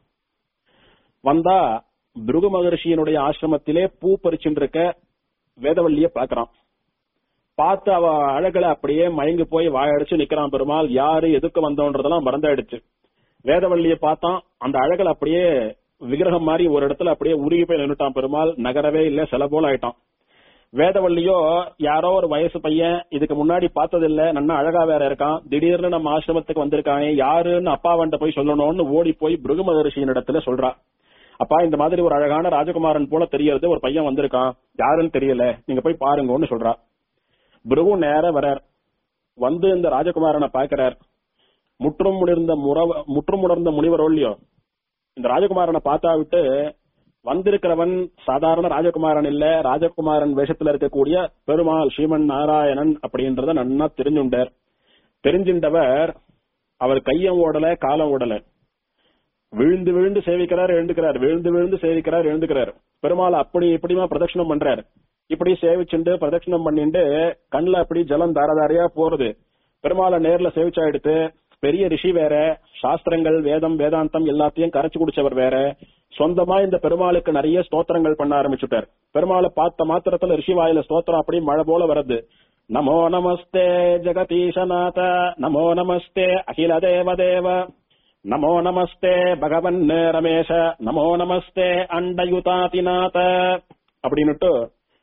Speaker 1: வந்தா பிருகு மகர்ஷியினுடைய ஆசிரமத்திலே பூ பறிச்சுட்டு இருக்க வேதவள்ளிய பாக்குறான் பார்த்து அவ அழகுல அப்படியே மயங்கி போய் வாயடிச்சு நிக்கிறான் பெருமாள் யாரு எதுக்கு வந்தோன்றதெல்லாம் மறந்தாயிடுச்சு வேதவள்ளிய பார்த்தான் அந்த அழகுல அப்படியே விக்கிரகம் மாதிரி ஒரு இடத்துல அப்படியே உருகி போய் நின்னுட்டான் பெருமாள் நகரவே இல்ல சில போல ஆயிட்டான் வேதவள்ளியோ யாரோ ஒரு வயசு பையன் இதுக்கு முன்னாடி பார்த்ததில்ல நன்னா அழகா வேற இருக்கான் திடீர்னு நம்ம ஆசிரமத்துக்கு வந்திருக்கானே யாருன்னு அப்பாவன்ட்ட போய் சொல்லணும்னு ஓடி போய் பிருகு மகரிஷியின் இடத்துல சொல்றா அப்பா இந்த மாதிரி ஒரு அழகான ராஜகுமாரன் போல தெரியறது ஒரு பையன் வந்திருக்கான் யாருன்னு தெரியல நீங்க போய் பாருங்கன்னு சொல்றா பிருகு நேர வரார் வந்து இந்த ராஜகுமாரனை பாக்குறார் முற்றும் முனிர்ந்த முறவ முற்றும் உணர்ந்த முனிவரோ இல்லையோ இந்த ராஜகுமாரனை பார்த்தா விட்டு வந்திருக்கிறவன் சாதாரண ராஜகுமாரன் இல்ல ராஜகுமாரன் வேஷத்துல இருக்கக்கூடிய பெருமாள் ஸ்ரீமன் நாராயணன் அப்படின்றத நன்னா தெரிஞ்சுண்டார் தெரிஞ்சின்றவர் அவர் கையம் ஓடல காலம் ஓடல விழுந்து விழுந்து சேவிக்கிறார் எழுந்துக்கிறார் விழுந்து விழுந்து சேவிக்கிறார் எழுந்துக்கிறார் பெருமாள் அப்படி இப்படிமா பிரதட்சணம் பண்றார் இப்படி சேவிச்சுண்டு பிரதட்சணம் பண்ணிட்டு கண்ணுல அப்படி ஜலம் தாரதாரியா போறது பெருமாளை நேர்ல சேவிச்சா எடுத்து பெரிய ரிஷி வேற சாஸ்திரங்கள் வேதம் வேதாந்தம் எல்லாத்தையும் கரைச்சு குடிச்சவர் வேற சொந்தமா இந்த பெருமாளுக்கு நிறைய ஸ்தோத்திரங்கள் பண்ண ஆரம்பிச்சுட்டார் பெருமாளை பார்த்த மாத்திரத்துல ரிஷி வாயில ஸ்தோத்திரம் அப்படி மழை போல வருது நமோ நமஸ்தே ஜெகதீஷநாத நமோ நமஸ்தே அகில தேவ தேவ நமோ நமஸ்தே பகவன் ரமேஷ நமோ நமஸ்தே அண்டயுதாதிநாத அப்படின்னுட்டு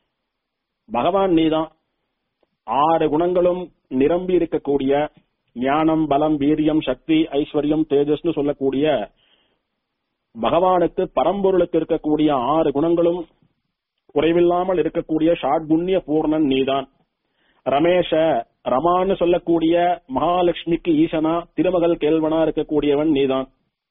Speaker 1: பகவான் நீதான் ஆறு குணங்களும் நிரம்பி இருக்கக்கூடிய ஞானம் பலம் வீரியம் சக்தி ஐஸ்வர்யம் தேஜஸ்னு சொல்லக்கூடிய பகவானுக்கு பரம்பொருளுக்கு இருக்கக்கூடிய ஆறு குணங்களும் குறைவில்லாமல் இருக்கக்கூடிய ஷாட்குண்ய பூர்ணன் நீதான் ரமேஷ ரமான்னு சொல்லக்கூடிய மகாலட்சுமிக்கு ஈசனா திருமகள் கேள்வனா இருக்கக்கூடியவன் நீதான்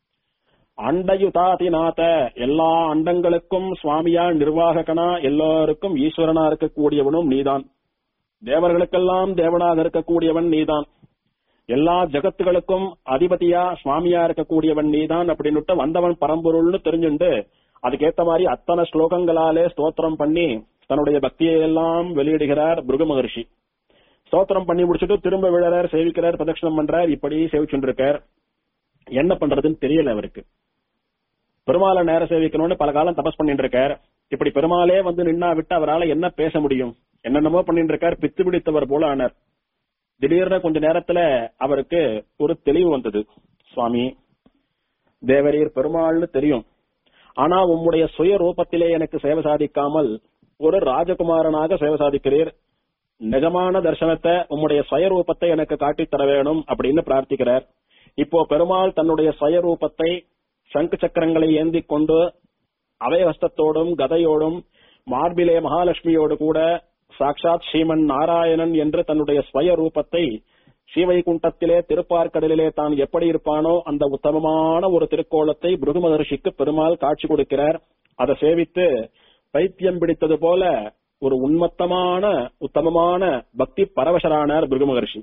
Speaker 1: அண்டயுதாதிநாத எல்லா அண்டங்களுக்கும் சுவாமியா நிர்வாககனா எல்லாருக்கும் ஈஸ்வரனா இருக்கக்கூடியவனும் நீதான் தேவர்களுக்கெல்லாம் தேவனாக இருக்கக்கூடியவன் நீதான் எல்லா ஜகத்துகளுக்கும் அதிபதியா சுவாமியா இருக்கக்கூடியவன் நீதான் அப்படின்னுட்டு வந்தவன் பரம்பொருள்னு தெரிஞ்சுண்டு அதுக்கேத்த மாதிரி அத்தனை ஸ்லோகங்களாலே ஸ்தோத்திரம் பண்ணி தன்னுடைய பக்தியை எல்லாம் வெளியிடுகிறார் பிருகு மகர்ஷி ஸ்தோத்திரம் பண்ணி முடிச்சுட்டு திரும்ப விழறார் சேவிக்கிறார் பிரதட்சணம் பண்றார் இப்படி சேவிச்சுட்டு இருக்கார் என்ன பண்றதுன்னு தெரியல அவருக்கு பெருமாளை நேர சேவிக்கணும்னு பல காலம் தபஸ் பண்ணிட்டு இருக்கார் இப்படி பெருமாளே வந்து நின்னா விட்டு அவரால் என்ன பேச முடியும் என்னென்னமோ பண்ணிட்டு இருக்கார் பித்து பிடித்தவர் போல ஆனார் திடீர்னு கொஞ்ச நேரத்துல அவருக்கு ஒரு தெளிவு வந்தது சுவாமி தேவரீர் பெருமாள்னு தெரியும் ஆனா உம்முடைய சுய ரூபத்திலே எனக்கு சேவை சாதிக்காமல் ஒரு ராஜகுமாரனாக சேவை சாதிக்கிறீர் நிஜமான தர்சனத்தை உம்முடைய சுயரூபத்தை எனக்கு காட்டித் தர வேணும் அப்படின்னு பிரார்த்திக்கிறார் இப்போ பெருமாள் தன்னுடைய சுயரூபத்தை சங்கு சக்கரங்களை ஏந்தி கொண்டு அவைஹஸ்தத்தோடும் கதையோடும் மார்பிலே மகாலட்சுமியோடு கூட சாக்ஷாத் ஸ்ரீமன் நாராயணன் என்று தன்னுடைய ஸ்வய ரூபத்தை ஸ்ரீவைகுண்டத்திலே திருப்பார்க்கடலிலே தான் எப்படி இருப்பானோ அந்த உத்தமமான ஒரு திருக்கோலத்தை பிருகு மகர்ஷிக்கு பெருமாள் காட்சி கொடுக்கிறார் அதை சேவித்து பைத்தியம் பிடித்தது போல ஒரு உன்மத்தமான உத்தமமான பக்தி பரவசரானார் பிருகு மகர்ஷி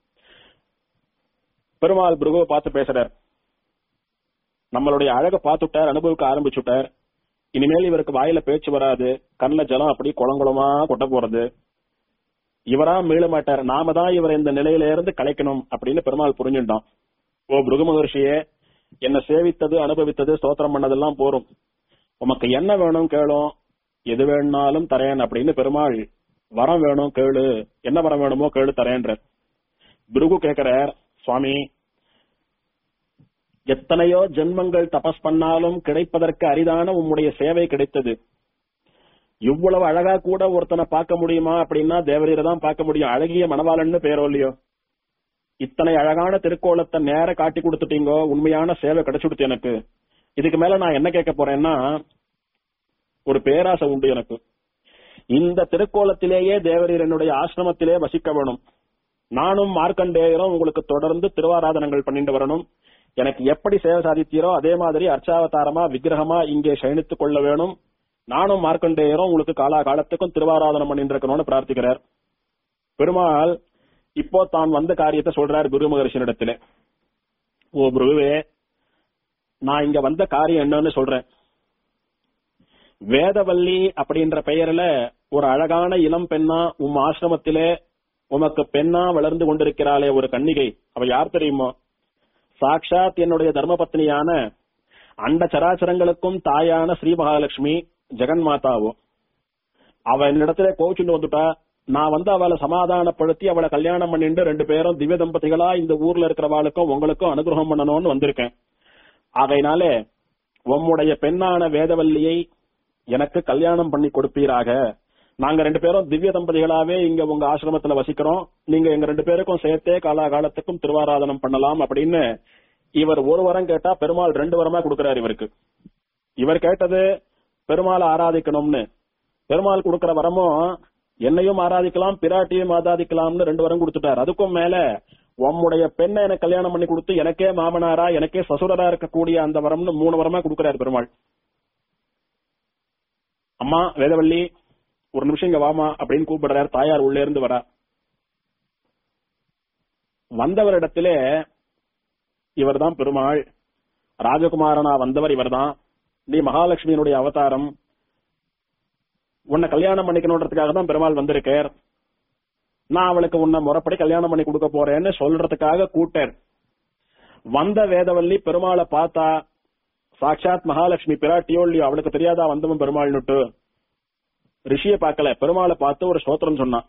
Speaker 1: பெருமாள் பிருகுவை பார்த்து பேசுறார் நம்மளுடைய அழக பார்த்துட்டார் அனுபவிக்க ஆரம்பிச்சுட்டார் இனிமேல் இவருக்கு வாயில பேச்சு வராது கண்ணுல ஜலம் அப்படி குளங்குளமா கொட்ட போறது இவரா மீள மாட்டார் நாம தான் இவரை இந்த நிலையில இருந்து கலைக்கணும் அப்படின்னு பெருமாள் புரிஞ்சுட்டான் ஓ பிருகு மகர்ஷியே என்ன சேவித்தது அனுபவித்தது ஸ்தோத்திரம் பண்ணதெல்லாம் போரும் உமக்கு என்ன வேணும் கேளும் எது வேணாலும் தரேன் அப்படின்னு பெருமாள் வரம் வேணும் கேளு என்ன வரம் வேணுமோ கேளு தரேன்ற பிருகு கேக்குறார் சுவாமி எத்தனையோ ஜென்மங்கள் தபஸ் பண்ணாலும் கிடைப்பதற்கு அரிதான உம்முடைய சேவை கிடைத்தது இவ்வளவு அழகா கூட ஒருத்தனை பார்க்க முடியுமா அப்படின்னா தேவரீரை தான் பார்க்க முடியும் அழகிய மணவாளன்னு பேரோ இல்லையோ இத்தனை அழகான திருக்கோலத்தை நேர காட்டி கொடுத்துட்டீங்கோ உண்மையான சேவை கிடைச்சுடுத்து எனக்கு இதுக்கு மேல நான் என்ன கேட்க போறேன்னா ஒரு பேராசை உண்டு எனக்கு இந்த திருக்கோலத்திலேயே தேவரீர் என்னுடைய ஆசிரமத்திலே வசிக்க வேணும் நானும் மார்க்கண்டேயரும் உங்களுக்கு தொடர்ந்து திருவாராதனங்கள் பண்ணிட்டு வரணும் எனக்கு எப்படி சேவை சாதித்தீரோ அதே மாதிரி அர்ச்சாவதாரமா விக்கிரகமா இங்கே சயனித்துக் கொள்ள வேணும் நானும் மார்க்கண்டேயரும் உங்களுக்கு காலா காலத்துக்கும் திருவாராதனம் பண்ணிட்டு இருக்கணும்னு பிரார்த்திக்கிறார் பெருமாள் இப்போ தான் வந்த காரியத்தை சொல்றார் குரு மகர்ஷினிடத்துல ஓ குருவே நான் இங்க வந்த காரியம் என்னன்னு சொல்றேன் வேதவல்லி அப்படின்ற பெயர்ல ஒரு அழகான இளம் பெண்ணா உம் ஆசிரமத்திலே உமக்கு பெண்ணா வளர்ந்து கொண்டிருக்கிறாளே ஒரு கன்னிகை அவ யார் தெரியுமோ சாக்ஷாத் என்னுடைய தர்மபத்னியான அண்ட சராச்சரங்களுக்கும் தாயான ஸ்ரீ மகாலட்சுமி ஜெகன்மாதாவோ அவ என்னிடத்துல கோச்சுட்டு வந்துட்டா நான் வந்து அவளை சமாதானப்படுத்தி அவளை கல்யாணம் பண்ணிட்டு ரெண்டு பேரும் திவ்ய தம்பதிகளா இந்த ஊர்ல இருக்கிறவாளுக்கும் உங்களுக்கும் அனுகிரகம் பண்ணணும்னு வந்திருக்கேன் ஆகையினாலே உம்முடைய பெண்ணான வேதவல்லியை எனக்கு கல்யாணம் பண்ணி கொடுப்பீராக நாங்க ரெண்டு பேரும் திவ்ய தம்பதிகளாவே இங்க உங்க ஆசிரமத்துல வசிக்கிறோம் நீங்க எங்க ரெண்டு பேருக்கும் சேர்த்தே காலாகாலத்துக்கும் திருவாராதனம் பண்ணலாம் அப்படின்னு இவர் ஒரு வரம் கேட்டா பெருமாள் ரெண்டு வரமா கொடுக்கிறார் இவருக்கு இவர் கேட்டது பெருமாளை ஆராதிக்கணும்னு பெருமாள் கொடுக்கிற வரமும் என்னையும் ஆராதிக்கலாம் பிராட்டியும் ஆராதிக்கலாம்னு ரெண்டு வரம் கொடுத்துட்டார் அதுக்கும் மேல உம்முடைய பெண்ணை எனக்கு கல்யாணம் பண்ணி கொடுத்து எனக்கே மாமனாரா எனக்கே சசுரரா இருக்கக்கூடிய அந்த வரம்னு மூணு வரமா கொடுக்கிறார் பெருமாள் அம்மா வேதவள்ளி ஒரு நிமிஷம் இங்க வாமா அப்படின்னு கூப்பிடுறாரு தாயார் உள்ளே இருந்து வரா வந்தவரிடத்திலே இவர்தான் பெருமாள் ராஜகுமாரனா வந்தவர் இவர்தான் நீ மகாலட்சுமியினுடைய அவதாரம் உன்னை கல்யாணம் பண்ணிக்கணுன்றதுக்காக தான் பெருமாள் வந்திருக்கார் நான் அவளுக்கு உன்னை முறைப்படி கல்யாணம் பண்ணி கொடுக்க போறேன்னு சொல்றதுக்காக கூட்டார் வந்த வேதவல்லி பெருமாளை பார்த்தா சாட்சாத் மகாலட்சுமி பிராட்டியோ இல்லையோ அவளுக்கு தெரியாதா வந்தவன் பெருமாள்னுட்டு ரிஷிய பார்க்கல பெருமாளை பார்த்து ஒரு ஸ்தோத்திரம் சொன்னான்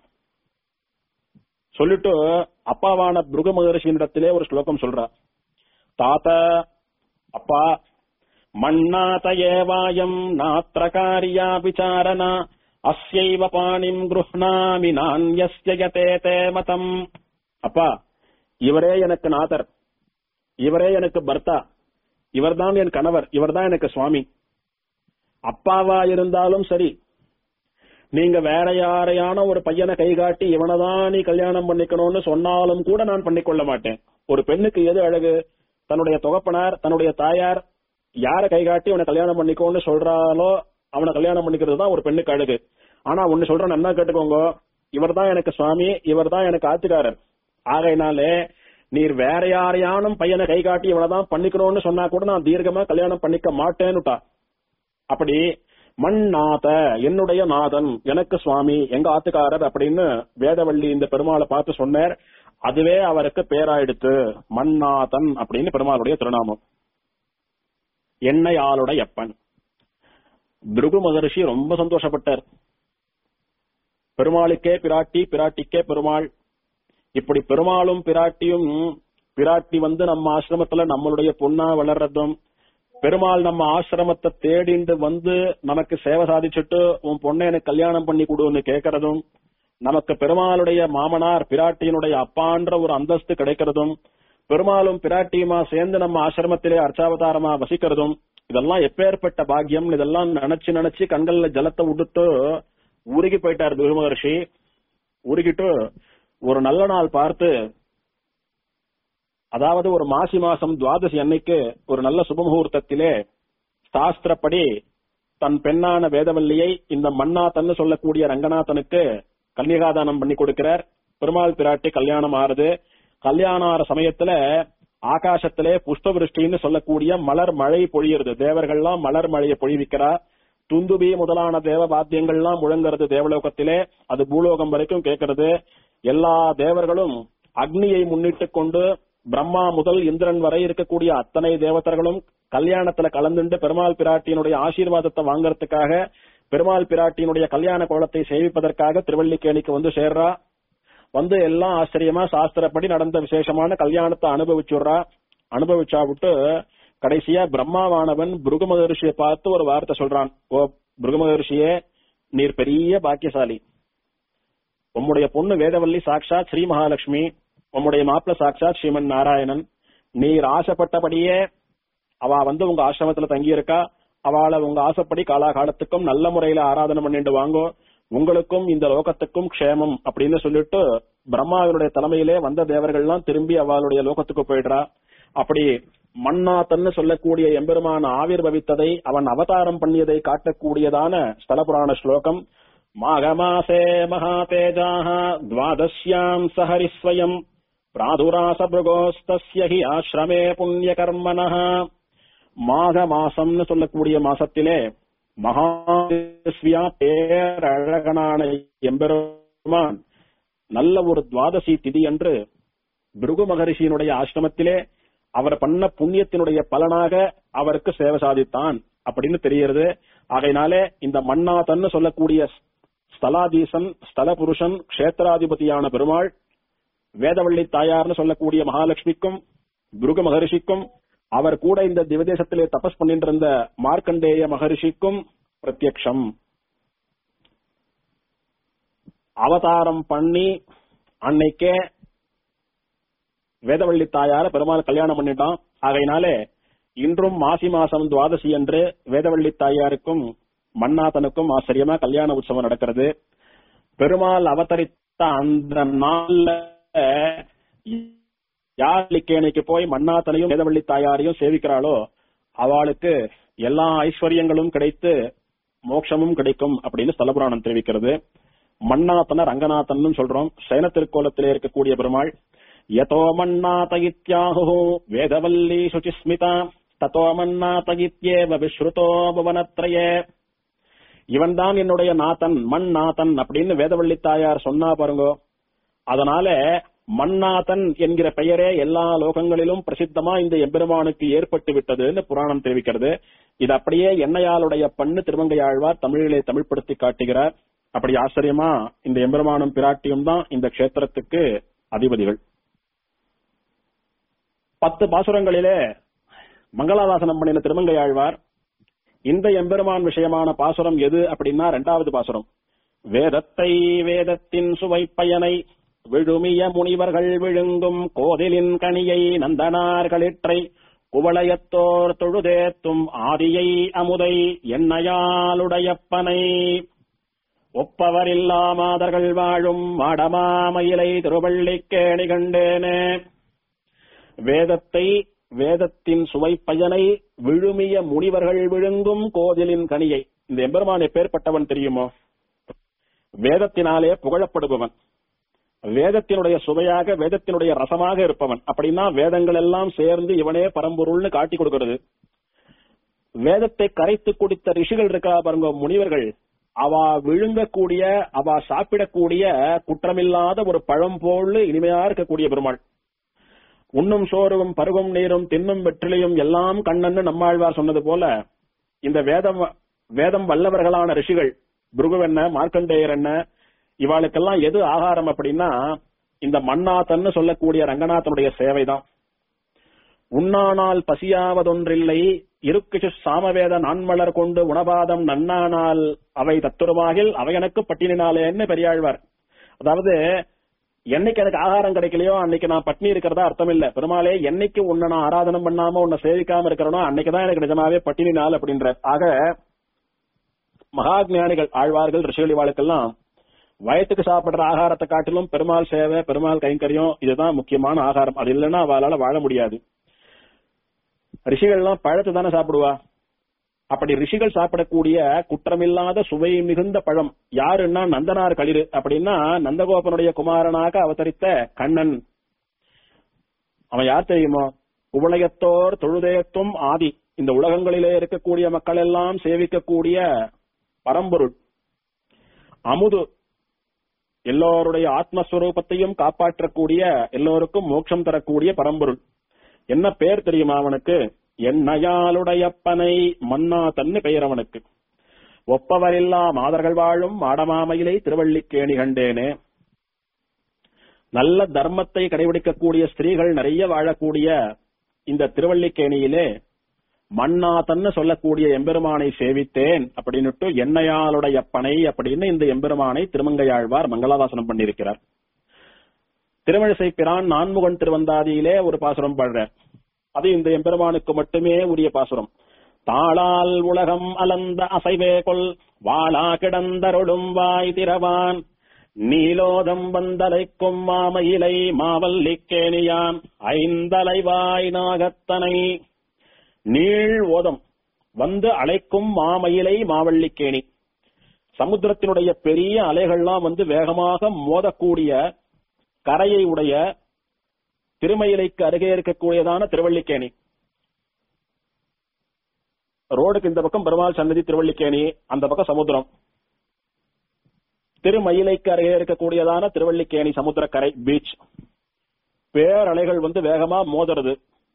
Speaker 1: சொல்லிட்டு அப்பாவான பிருக மகர்ஷியினிடத்திலே ஒரு ஸ்லோகம் சொல்றா தாத்த அப்பா மண்ணாத ஏவாயம் நாத்திர காரியா விசாரணா அஸ்யைவ பாணிம் குருஹ்ணாமி நான்யஸ்ய யதே தே மதம் அப்பா இவரே எனக்கு நாதர் இவரே எனக்கு பர்த்தா இவர்தான் என் கணவர் இவர்தான் எனக்கு சுவாமி அப்பாவா இருந்தாலும் சரி நீங்க வேற யாரையான ஒரு பையனை கை காட்டி இவனதான் நீ கல்யாணம் பண்ணிக்கணும்னு சொன்னாலும் கூட நான் பண்ணிக்கொள்ள மாட்டேன் ஒரு பெண்ணுக்கு எது அழகு தன்னுடைய தொகப்பனார் தன்னுடைய தாயார் யார கை காட்டி அவனை கல்யாணம் பண்ணிக்கோன்னு சொல்றாலோ அவனை கல்யாணம் பண்ணிக்கிறது தான் ஒரு பெண்ணுக்கு அழகு ஆனா ஒன்னு சொல்றேன் என்ன கேட்டுக்கோங்க இவர் தான் எனக்கு சுவாமி இவர் தான் எனக்கு ஆத்துக்காரர் ஆகையினாலே நீர் வேற யாரையானும் பையனை கை காட்டி இவனதான் பண்ணிக்கணும்னு சொன்னா கூட நான் தீர்க்கமா கல்யாணம் பண்ணிக்க மாட்டேன்னுட்டா அப்படி மண் நாத என்னுடைய நாதன் எனக்கு சுவாமி எங்க ஆத்துக்காரர் அப்படின்னு வேதவள்ளி இந்த பெருமாளை பார்த்து சொன்னார் அதுவே அவருக்கு பேராயிடுத்து மண்ணாதன் அப்படின்னு பெருமாளுடைய திருநாமம் என்னை ஆளுடைய எப்பன் பிருகு மகரிஷி ரொம்ப சந்தோஷப்பட்டார் பெருமாளுக்கே பிராட்டி பிராட்டிக்கே பெருமாள் இப்படி பெருமாளும் பிராட்டியும் பிராட்டி வந்து நம்ம ஆசிரமத்துல நம்மளுடைய பொண்ணா வளர்றதும் பெருமாள் நம்ம ஆசிரமத்தை தேடிண்டு வந்து நமக்கு சேவை சாதிச்சுட்டு உன் பொண்ணை எனக்கு கல்யாணம் பண்ணி கொடுன்னு கேட்கறதும் நமக்கு பெருமாளுடைய மாமனார் பிராட்டியினுடைய அப்பான்ற ஒரு அந்தஸ்து கிடைக்கிறதும் பெருமாளும் பிராட்டியுமா சேர்ந்து நம்ம ஆசிரமத்திலே அர்ச்சாவதாரமா வசிக்கிறதும் இதெல்லாம் எப்பேற்பட்ட பாக்கியம் இதெல்லாம் நினைச்சு நினைச்சு கண்கள்ல ஜலத்தை விட்டுட்டு உருகி போயிட்டார் பிருகு மகர்ஷி உருகிட்டு ஒரு நல்ல நாள் பார்த்து அதாவது ஒரு மாசி மாசம் துவாதசி அன்னைக்கு ஒரு நல்ல சுபமுகூர்த்தத்திலே சாஸ்திரப்படி தன் பெண்ணான வேதவல்லியை இந்த மன்னாத்தன்னு சொல்லக்கூடிய ரங்கநாதனுக்கு கன்னிகாதானம் பண்ணி கொடுக்கிறார் பெருமாள் பிராட்டி கல்யாணம் ஆறுது கல்யாணம் ஆற சமயத்துல ஆகாசத்திலே புஷ்பவிருஷ்டின்னு சொல்லக்கூடிய மலர் மழை பொழியுறது தேவர்கள்லாம் மலர் மழையை பொழிவிக்கிறா துந்துபி முதலான தேவ வாத்தியங்கள்லாம் முழங்குறது தேவலோகத்திலே அது பூலோகம் வரைக்கும் கேட்கறது எல்லா தேவர்களும் அக்னியை முன்னிட்டு கொண்டு பிரம்மா முதல் இந்திரன் வரை இருக்கக்கூடிய அத்தனை தேவதர்களும் கல்யாணத்துல கலந்துண்டு பெருமாள் பிராட்டியினுடைய ஆசீர்வாதத்தை வாங்கறதுக்காக பெருமாள் பிராட்டியினுடைய கல்யாண கோலத்தை சேவிப்பதற்காக திருவள்ளிக்கேணிக்கு வந்து சேர்றா வந்து எல்லாம் ஆச்சரியமா சாஸ்திரப்படி நடந்த விசேஷமான கல்யாணத்தை அனுபவிச்சுடுறா அனுபவிச்சா விட்டு கடைசியா பிரம்மாவானவன் பிருகு மகர்ஷியை பார்த்து ஒரு வார்த்தை சொல்றான் ஓ பிருகு மகர்ஷியே நீர் பெரிய பாக்கியசாலி உம்முடைய பொண்ணு வேதவல்லி சாட்சாத் ஸ்ரீ மகாலட்சுமி உம்முடைய மாப்பிள சாட்சாத் ஸ்ரீமன் நாராயணன் நீர் ஆசைப்பட்டபடியே அவ வந்து உங்க ஆசிரமத்துல தங்கி இருக்கா அவளை உங்க ஆசைப்படி காலாகாலத்துக்கும் நல்ல முறையில ஆராதனை பண்ணிட்டு வாங்கோ உங்களுக்கும் இந்த லோகத்துக்கும் க்ஷேமம் அப்படின்னு சொல்லிட்டு பிரம்மாவினுடைய தலைமையிலே வந்த தேவர்கள்லாம் திரும்பி அவளுடைய லோகத்துக்கு போயிடுறா அப்படி மன்னாத்தன்னு சொல்லக்கூடிய எம்பெருமான ஆவிர்வவித்ததை அவன் அவதாரம் பண்ணியதை காட்டக்கூடியதான ஸ்தல புராண ஸ்லோகம் மாகமாசே மகாதேஜாக துவாதஸ்யாம் சஹரிஸ்வயம் பிராதுராசபிருகோஸ்தஸ்ய ஹி ஆசிரமே புண்ணியகர்மனः மாக மாசம்னு சொல்லக்கூடிய மாசத்திலே மகாஸ்வியா பேரழகனான எம்பெருமான் நல்ல ஒரு துவாதசி திதி என்று பிருகு மகரிஷியினுடைய ஆசிரமத்திலே அவர் பண்ண புண்ணியத்தினுடைய பலனாக அவருக்கு சேவை சாதித்தான் அப்படின்னு தெரிகிறது ஆகையினாலே இந்த மன்னாதன்னு சொல்லக்கூடிய ஸ்தலாதீசன் ஸ்தல புருஷன் கஷேத்திராதிபதியான பெருமாள் வேதவள்ளி தாயார்னு சொல்லக்கூடிய மகாலட்சுமிக்கும் பிருகு மகரிஷிக்கும் அவர் கூட இந்த திவதேசத்திலே தபஸ் பண்ணிட்டு இருந்த மார்க்கண்டேய மகரிஷிக்கும் பிரத்யக்ஷம் அவதாரம் பண்ணி அன்னைக்கே வேதவள்ளி தாயார பெருமாள் கல்யாணம் பண்ணிட்டான் ஆகையினாலே இன்றும் மாசி மாசம் துவாதசி என்று வேதவள்ளி தாயாருக்கும் மன்னாதனுக்கும் ஆச்சரியமா கல்யாண உற்சவம் நடக்கிறது பெருமாள் அவதரித்த அந்த நாள்ல யார் லிக்கேணிக்கு போய் மன்னாத்தனையும் வேதவள்ளி தாயாரையும் சேவிக்கிறாளோ அவளுக்கு எல்லா ஐஸ்வர்யங்களும் கிடைத்து மோட்சமும் கிடைக்கும் அப்படின்னு ஸ்தலபுராணம் தெரிவிக்கிறது மன்னாத்தன ரங்கநாதன் சொல்றோம் சைன திருக்கோலத்திலே இருக்கக்கூடிய பெருமாள் யதோ மன்னாத இத்யாஹு வேதவல்லி சுச்சிஸ்மிதா ததோ மன்னாத இத்யேவ விஸ்ருதோ புவனத்ரயே இவன் தான் என்னுடைய நாதன் மண் நாதன் அப்படின்னு வேதவள்ளி தாயார் சொன்னா பாருங்க அதனால மன்னாதன் என்கிற பெயரே எல்லா லோகங்களிலும் பிரசித்தமா இந்த எம்பெருமானுக்கு ஏற்பட்டு விட்டதுன்னு புராணம் தெரிவிக்கிறது இது அப்படியே எண்ணையாளுடைய பண்ணு திருமங்கையாழ்வார் தமிழிலே தமிழ்படுத்தி காட்டுகிறார் அப்படி ஆச்சரியமா இந்த எம்பெருமானும் பிராட்டியும் தான் இந்த க்ஷேத்திரத்துக்கு அதிபதிகள் பத்து பாசுரங்களிலே மங்களாதாசனம் பண்ணின திருமங்கையாழ்வார் இந்த எம்பெருமான் விஷயமான பாசுரம் எது அப்படின்னா ரெண்டாவது பாசுரம் வேதத்தை வேதத்தின் சுவை பயனை விழுமிய முனிவர்கள் விழுங்கும் கோதிலின் கனியை நந்தனார்களிற்றை குவளையத்தோர் தொழுதேத்தும் ஆதியை அமுதை எண்ணையாளுடையப்பனை ஒப்பவரில்லா மாதர்கள் வாழும் மாடமாமயிலை திருவள்ளிக்கேணி கண்டேனே வேதத்தை வேதத்தின் சுவை பயனை விழுமிய முனிவர்கள் விழுங்கும் கோதிலின் கனியை இந்த எம்பெருமான் எப்பேற்பட்டவன் தெரியுமோ வேதத்தினாலே புகழப்படுபவன் வேதத்தினுடைய சுவையாக வேதத்தினுடைய ரசமாக இருப்பவன் அப்படின்னா வேதங்கள் எல்லாம் சேர்ந்து இவனே பரம்பொருள்னு காட்டி கொடுக்கிறது வேதத்தை கரைத்து குடித்த ரிஷிகள் இருக்கா பாருங்க முனிவர்கள் அவ விழுங்கக்கூடிய அவ சாப்பிடக்கூடிய குற்றமில்லாத ஒரு பழம் போல் இனிமையா இருக்கக்கூடிய பெருமாள் உண்ணும் சோறும் பருகும் நீரும் தின்னும் வெற்றிலையும் எல்லாம் கண்ணன்னு நம்மாழ்வார் சொன்னது போல இந்த வேதம் வேதம் வல்லவர்களான ரிஷிகள் புருகுவென்ன மார்க்கண்டேயர் என்ன இவாளுக்கெல்லாம் எது ஆகாரம் அப்படின்னா இந்த மன்னாத்தன்னு சொல்லக்கூடிய ரங்கநாதனுடைய சேவைதான் உண்ணானால் பசியாவதொன்றில்லை இருக்குச்சு சாமவேத நான்மலர் கொண்டு உணபாதம் நன்னானால் அவை தத்துருவாகில் அவை எனக்கு பட்டினினாலேன்னு பெரியாழ்வார் அதாவது என்னைக்கு எனக்கு ஆகாரம் கிடைக்கலையோ அன்னைக்கு நான் பட்னி இருக்கிறதா அர்த்தம் இல்ல பெருமாளே என்னைக்கு உன்னை நான் ஆராதனம் பண்ணாம உன்னை சேவிக்காம இருக்கிறனோ அன்னைக்குதான் எனக்கு நிஜமாவே பட்டினி நாள் அப்படின்ற ஆக மகா ஞானிகள் ஆழ்வார்கள் ரிஷிகளிவாளுக்கெல்லாம் வயத்துக்கு சாப்பிடுற ஆகாரத்தை காட்டிலும் பெருமாள் சேவை பெருமாள் கைங்கரியம் இதுதான் முக்கியமான ஆகாரம் அது இல்லைன்னா அவளால வாழ முடியாது ரிஷிகள்லாம் பழத்தை தானே சாப்பிடுவா அப்படி ரிஷிகள் சாப்பிடக்கூடிய குற்றமில்லாத சுவை மிகுந்த பழம் யாருன்னா நந்தனார் களிறு அப்படின்னா நந்தகோபனுடைய குமாரனாக அவதரித்த கண்ணன் அவன் யார் தெரியுமோ உவளையத்தோர் தொழுதேத்தும் ஆதி இந்த உலகங்களிலே இருக்கக்கூடிய மக்கள் எல்லாம் சேவிக்கக்கூடிய பரம்பொருள் அமுது எல்லோருடைய ஆத்மஸ்வரூபத்தையும் காப்பாற்றக்கூடிய எல்லோருக்கும் மோட்சம் தரக்கூடிய பரம்பொருள் என்ன பேர் தெரியுமா அவனுக்கு என்னையாளுடையப்பனை மன்னா தன்னு பெயர் அவனுக்கு ஒப்பவரில்லா மாதர்கள் வாழும் மாடமாமையிலை திருவள்ளிக்கேணி கண்டேனே நல்ல தர்மத்தை கடைபிடிக்கக்கூடிய ஸ்திரீகள் நிறைய வாழக்கூடிய இந்த திருவள்ளிக்கேணியிலே மன்னாதன்னு சொல்லக்கூடிய எம்பெருமானை சேவித்தேன் அப்படின்னுட்டு என்னையாளுடைய பனை அப்படின்னு இந்த எம்பெருமானை திருமங்கையாழ்வார் மங்களாதாசனம் பண்ணியிருக்கிறார் திருமழிசை பிரான் நான்முகன் திருவந்தாதியிலே ஒரு பாசுரம் பாடுறார் அது இந்த எம்பெருமானுக்கு மட்டுமே உரிய பாசுரம் தாளால் உலகம் அலந்த அசைவே கொல் வாளா கிடந்தருளும் வாய் திரவான் நீலோதம் வந்தலைக்கும் மாமயிலை மாவல்லிக்கேணியான் ஐந்தலை வாய் நாகத்தனை நீள் ஓதம் வந்து அழைக்கும் மாமயிலை மாவள்ளிக்கேணி சமுத்திரத்தினுடைய பெரிய அலைகள்லாம் வந்து வேகமாக மோதக்கூடிய கரையை உடைய திருமயிலைக்கு அருகே இருக்கக்கூடியதான திருவள்ளிக்கேணி ரோடுக்கு இந்த பக்கம் பெருமாள் சன்னதி திருவள்ளிக்கேணி அந்த பக்கம் சமுத்திரம் திருமயிலைக்கு அருகே இருக்கக்கூடியதான திருவள்ளிக்கேணி சமுத்திரக்கரை பீச் பேரலைகள் வந்து வேகமா மோதுறது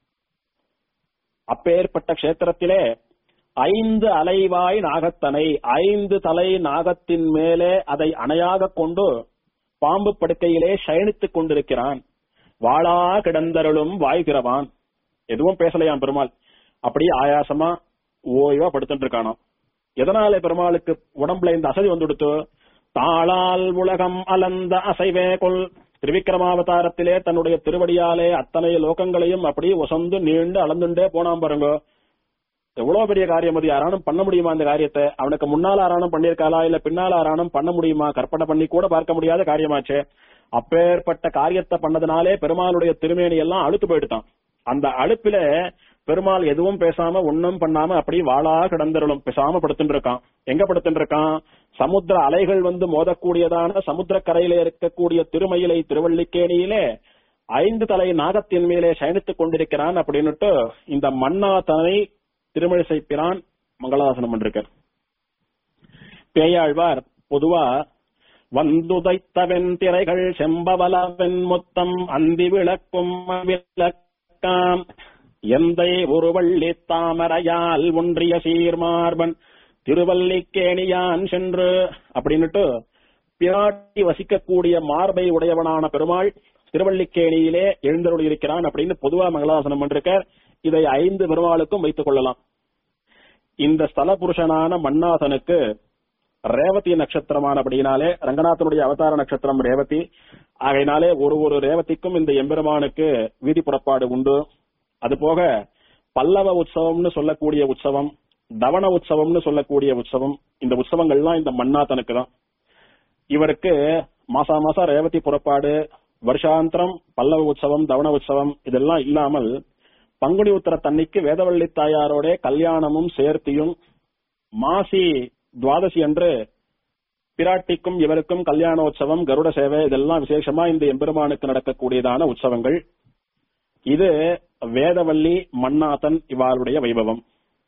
Speaker 1: அப்பேற்பட்ட கஷேத்திரத்திலே ஐந்து அலைவாய் நாகத்தனை ஐந்து தலை நாகத்தின் மேலே அதை அணையாக கொண்டு பாம்பு படுக்கையிலே சயனித்துக் கொண்டிருக்கிறான் வாளா கிடந்தருளும் வாய் திறவான் எதுவும் பேசலையாம் பெருமாள் அப்படியே ஆயாசமா ஓய்வா படுத்துட்டு இருக்கானோ எதனால பெருமாளுக்கு உடம்புல இந்த அசதி வந்துடுத்து தாளால் உலகம் அலந்த அசைவே கொள் திருவிக்கிரமாவதாரத்திலே தன்னுடைய திருவடியாலே அத்தனை லோகங்களையும் அப்படியே ஒசந்து நீண்டு அளந்துண்டே போனாம் பாருங்க எவ்வளவு பெரிய காரியம் அது யாரானும் பண்ண முடியுமா அந்த காரியத்தை அவனுக்கு முன்னால ஆராணம் பண்ணிருக்காளா இல்ல பின்னால ஆராணம் பண்ண முடியுமா கற்பனை பண்ணி கூட பார்க்க முடியாத காரியமாச்சே அப்பேற்பட்ட காரியத்தை பண்ணதுனாலே பெருமாளுடைய திருமேனி எல்லாம் அழுத்து போயிடுதான் அந்த அழுப்பில பெருமாள் எதுவும் பேசாம ஒன்னும் பண்ணாம அப்படி வாளா கிடந்தருளும் பேசாம படுத்துட்டு இருக்கான் எங்க படுத்துட்டு இருக்கான் சமுத்திர அலைகள் வந்து மோதக்கூடியதான சமுத்திர கரையில இருக்கக்கூடிய திருமயிலை திருவள்ளிக்கேணியிலே ஐந்து தலை நாகத்தின் மேலே சயனித்துக் கொண்டிருக்கிறான் அப்படின்னுட்டு இந்த மன்னாதனை திருமழிசை பிரான் மங்களாசனம் பண்ணிருக்கார் பேயாழ்வார் பொதுவா வந்துதைத்தவென் திரைகள் செம்பவலவென் முத்தம் அந்தி விளக்கும் விளக்காம் எந்தை ஒருவள்ளி தாமரையால் ஒன்றிய சீர்மார்பன் திருவல்லிக்கேணியான் சென்று அப்படின்னுட்டு பிராட்டி வசிக்கக்கூடிய மார்பை உடையவனான பெருமாள் திருவல்லிக்கேணியிலே எழுந்தருள் இருக்கிறான் அப்படின்னு பொதுவா மங்களாசனம் பண்ணிருக்கார் இதை ஐந்து பெருமாளுக்கும் வைத்துக் கொள்ளலாம் இந்த ஸ்தல புருஷனான மன்னாதனுக்கு ரேவதி நட்சத்திரமானபடியினாலே ரங்கநாதனுடைய அவதார நட்சத்திரம் ரேவதி ஆகையினாலே ஒரு ஒரு ரேவதிக்கும் இந்த எம்பெருமானுக்கு வீதி புறப்பாடு உண்டு அது போக பல்லவ உற்சவம்னு சொல்லக்கூடிய உற்சவம் தவண உற்சவம்னு சொல்லக்கூடிய உற்சவம் இந்த உற்சவங்கள்லாம் இந்த மன்னாதனுக்கு தான் இவருக்கு மாசா மாசம் ரேவதி புறப்பாடு வருஷாந்திரம் பல்லவ உற்சவம் தவண உற்சவம் இதெல்லாம் இல்லாமல் பங்குனி உத்தர தன்னைக்கு வேதவள்ளி தாயாரோட கல்யாணமும் சேர்த்தியும் மாசி துவாதசி அன்று பிராட்டிக்கும் இவருக்கும் கல்யாணோற்சவம் கருட சேவை இதெல்லாம் விசேஷமா இந்த எம்பெருமானுக்கு நடக்கக்கூடியதான உற்சவங்கள் இது வேதவள்ளி மன்னாதன் இவாளுடைய வைபவம்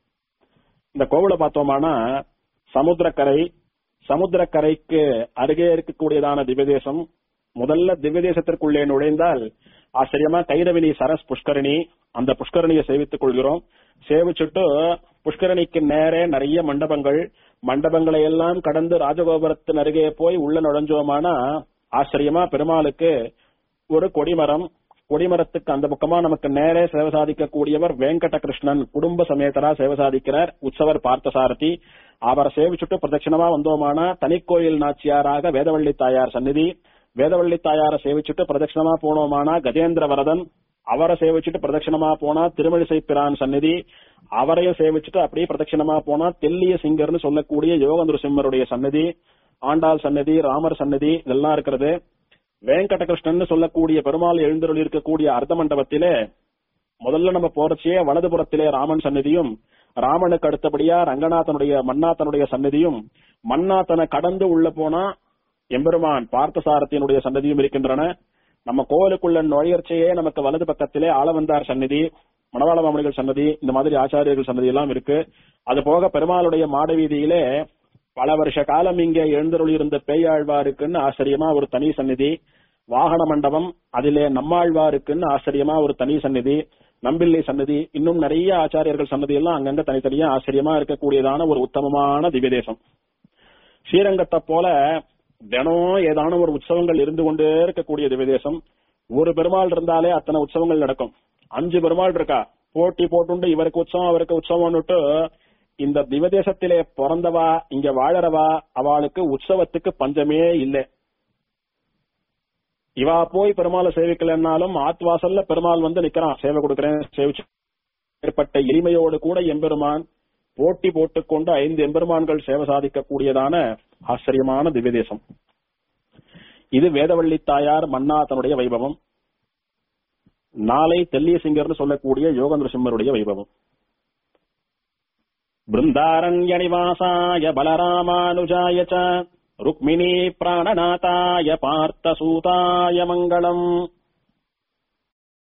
Speaker 1: இந்த கோவில பார்த்தோமானா சமுத்திரக்கரை சமுத்திரக்கரைக்கு அருகே இருக்கக்கூடியதான திவ்யதேசம் முதல்ல திவ்யதேசத்திற்குள்ளே நுழைந்தால் ஆச்சரியமா கைரவினி சரஸ் புஷ்கரணி அந்த புஷ்கரணியை சேவித்துக் கொள்கிறோம் சேவிச்சுட்டு புஷ்கரணிக்கு நேரே நிறைய மண்டபங்கள் மண்டபங்களை எல்லாம் கடந்து ராஜகோபுரத்தின் அருகே போய் உள்ள நுழைஞ்சோமானா ஆச்சரியமா பெருமாளுக்கு ஒரு கொடிமரம் கொடிமரத்துக்கு அந்த பக்கமா நமக்கு நேரே சேவை சாதிக்கக்கூடியவர் வெங்கட கிருஷ்ணன் குடும்ப சமேதரா சேவை சாதிக்கிறார் உற்சவர் பார்த்தசாரதி அவரை சேவிச்சுட்டு பிரதட்சிணமா வந்தோமானா தனிக்கோயில் நாச்சியாராக வேதவள்ளி தாயார் சந்நிதி வேதவள்ளி தாயார சேவிச்சுட்டு பிரதட்சிணமா போனோமானா கஜேந்திர வரதன் அவரை சேவிச்சுட்டு பிரதட்சிணமா போனா திருமழிசை பிரான் சந்நிதி அவரையும் சேவிச்சுட்டு அப்படியே பிரதட்சிணமா போனா தெல்லிய சிங்கர்னு சொல்லக்கூடிய யோகந்திர சிம்மருடைய சன்னதி ஆண்டாள் சன்னதி ராமர் சன்னதி இதெல்லாம் இருக்கிறது வேங்கடகிருஷ்ணன் சொல்லக்கூடிய பெருமாள் எழுந்தருள் இருக்கக்கூடிய அர்த்த மண்டபத்திலே முதல்ல நம்ம போறச்சே வலதுபுறத்திலே ராமன் சன்னதியும் ராமனுக்கு அடுத்தபடியா ரங்கநாதனுடைய மன்னாத்தனுடைய சன்னதியும் மன்னாத்தனை கடந்து உள்ள போனா எம்பெருமான் பார்த்தசாரத்தினுடைய சன்னதியும் இருக்கின்றன நம்ம கோவிலுக்குள்ள நுழையர்ச்சையே நமக்கு வலது பக்கத்திலே ஆளவந்தார் சன்னதி மணவாள மாமணிகள் சன்னதி இந்த மாதிரி ஆச்சாரியர்கள் சன்னதி எல்லாம் இருக்கு அது போக பெருமாளுடைய மாட வீதியிலே பல வருஷ காலம் இங்க எழுந்தருளி இருந்த பேயாழ்வாருக்குன்னு ஆச்சரியமா ஒரு தனி சந்நிதி வாகன மண்டபம் அதிலே நம்மாழ்வாருக்குன்னு ஆச்சரியமா ஒரு தனி சந்நிதி நம்பிள்ளை சன்னதி இன்னும் நிறைய ஆச்சாரியர்கள் சன்னதி எல்லாம் அங்கங்க தனித்தனியா ஆச்சரியமா இருக்கக்கூடியதான ஒரு உத்தமமான திவ்யதேசம் ஸ்ரீரங்கத்தை போல தினம் ஏதான ஒரு உற்சவங்கள் இருந்து கொண்டே இருக்கக்கூடிய திவ்யதேசம் ஒரு பெருமாள் இருந்தாலே அத்தனை உற்சவங்கள் நடக்கும் அஞ்சு பெருமாள் இருக்கா போட்டி போட்டுண்டு இவருக்கு உற்சவம் அவருக்கு உற்சவம்னுட்டு இந்த திவதேசத்திலே பிறந்தவா இங்க வாழறவா அவளுக்கு உற்சவத்துக்கு பஞ்சமே இல்லை இவா போய் பெருமாளை சேவிக்கலன்னாலும் ஆத்வாசல்ல பெருமாள் வந்து நிக்கிறான் சேவை கொடுக்கறேன் சேவிச்சு ஏற்பட்ட எளிமையோடு கூட எம்பெருமான் போட்டி போட்டுக்கொண்டு ஐந்து எம்பெருமான்கள் சேவை சாதிக்கக்கூடியதான ஆச்சரியமான திவ்யதேசம் இது வேதவள்ளி தாயார் மன்னாதனுடைய வைபவம் நாளை தெல்லியசிங்கர்னு சொல்லக்கூடிய யோக நரசிம்மருடைய வைபவம் பிருந்தாரண்ய நிவாசாய பலராமானுஜாய ச ருக்மிணி பிராணநாதாய பார்த்தசூதாய மங்களம்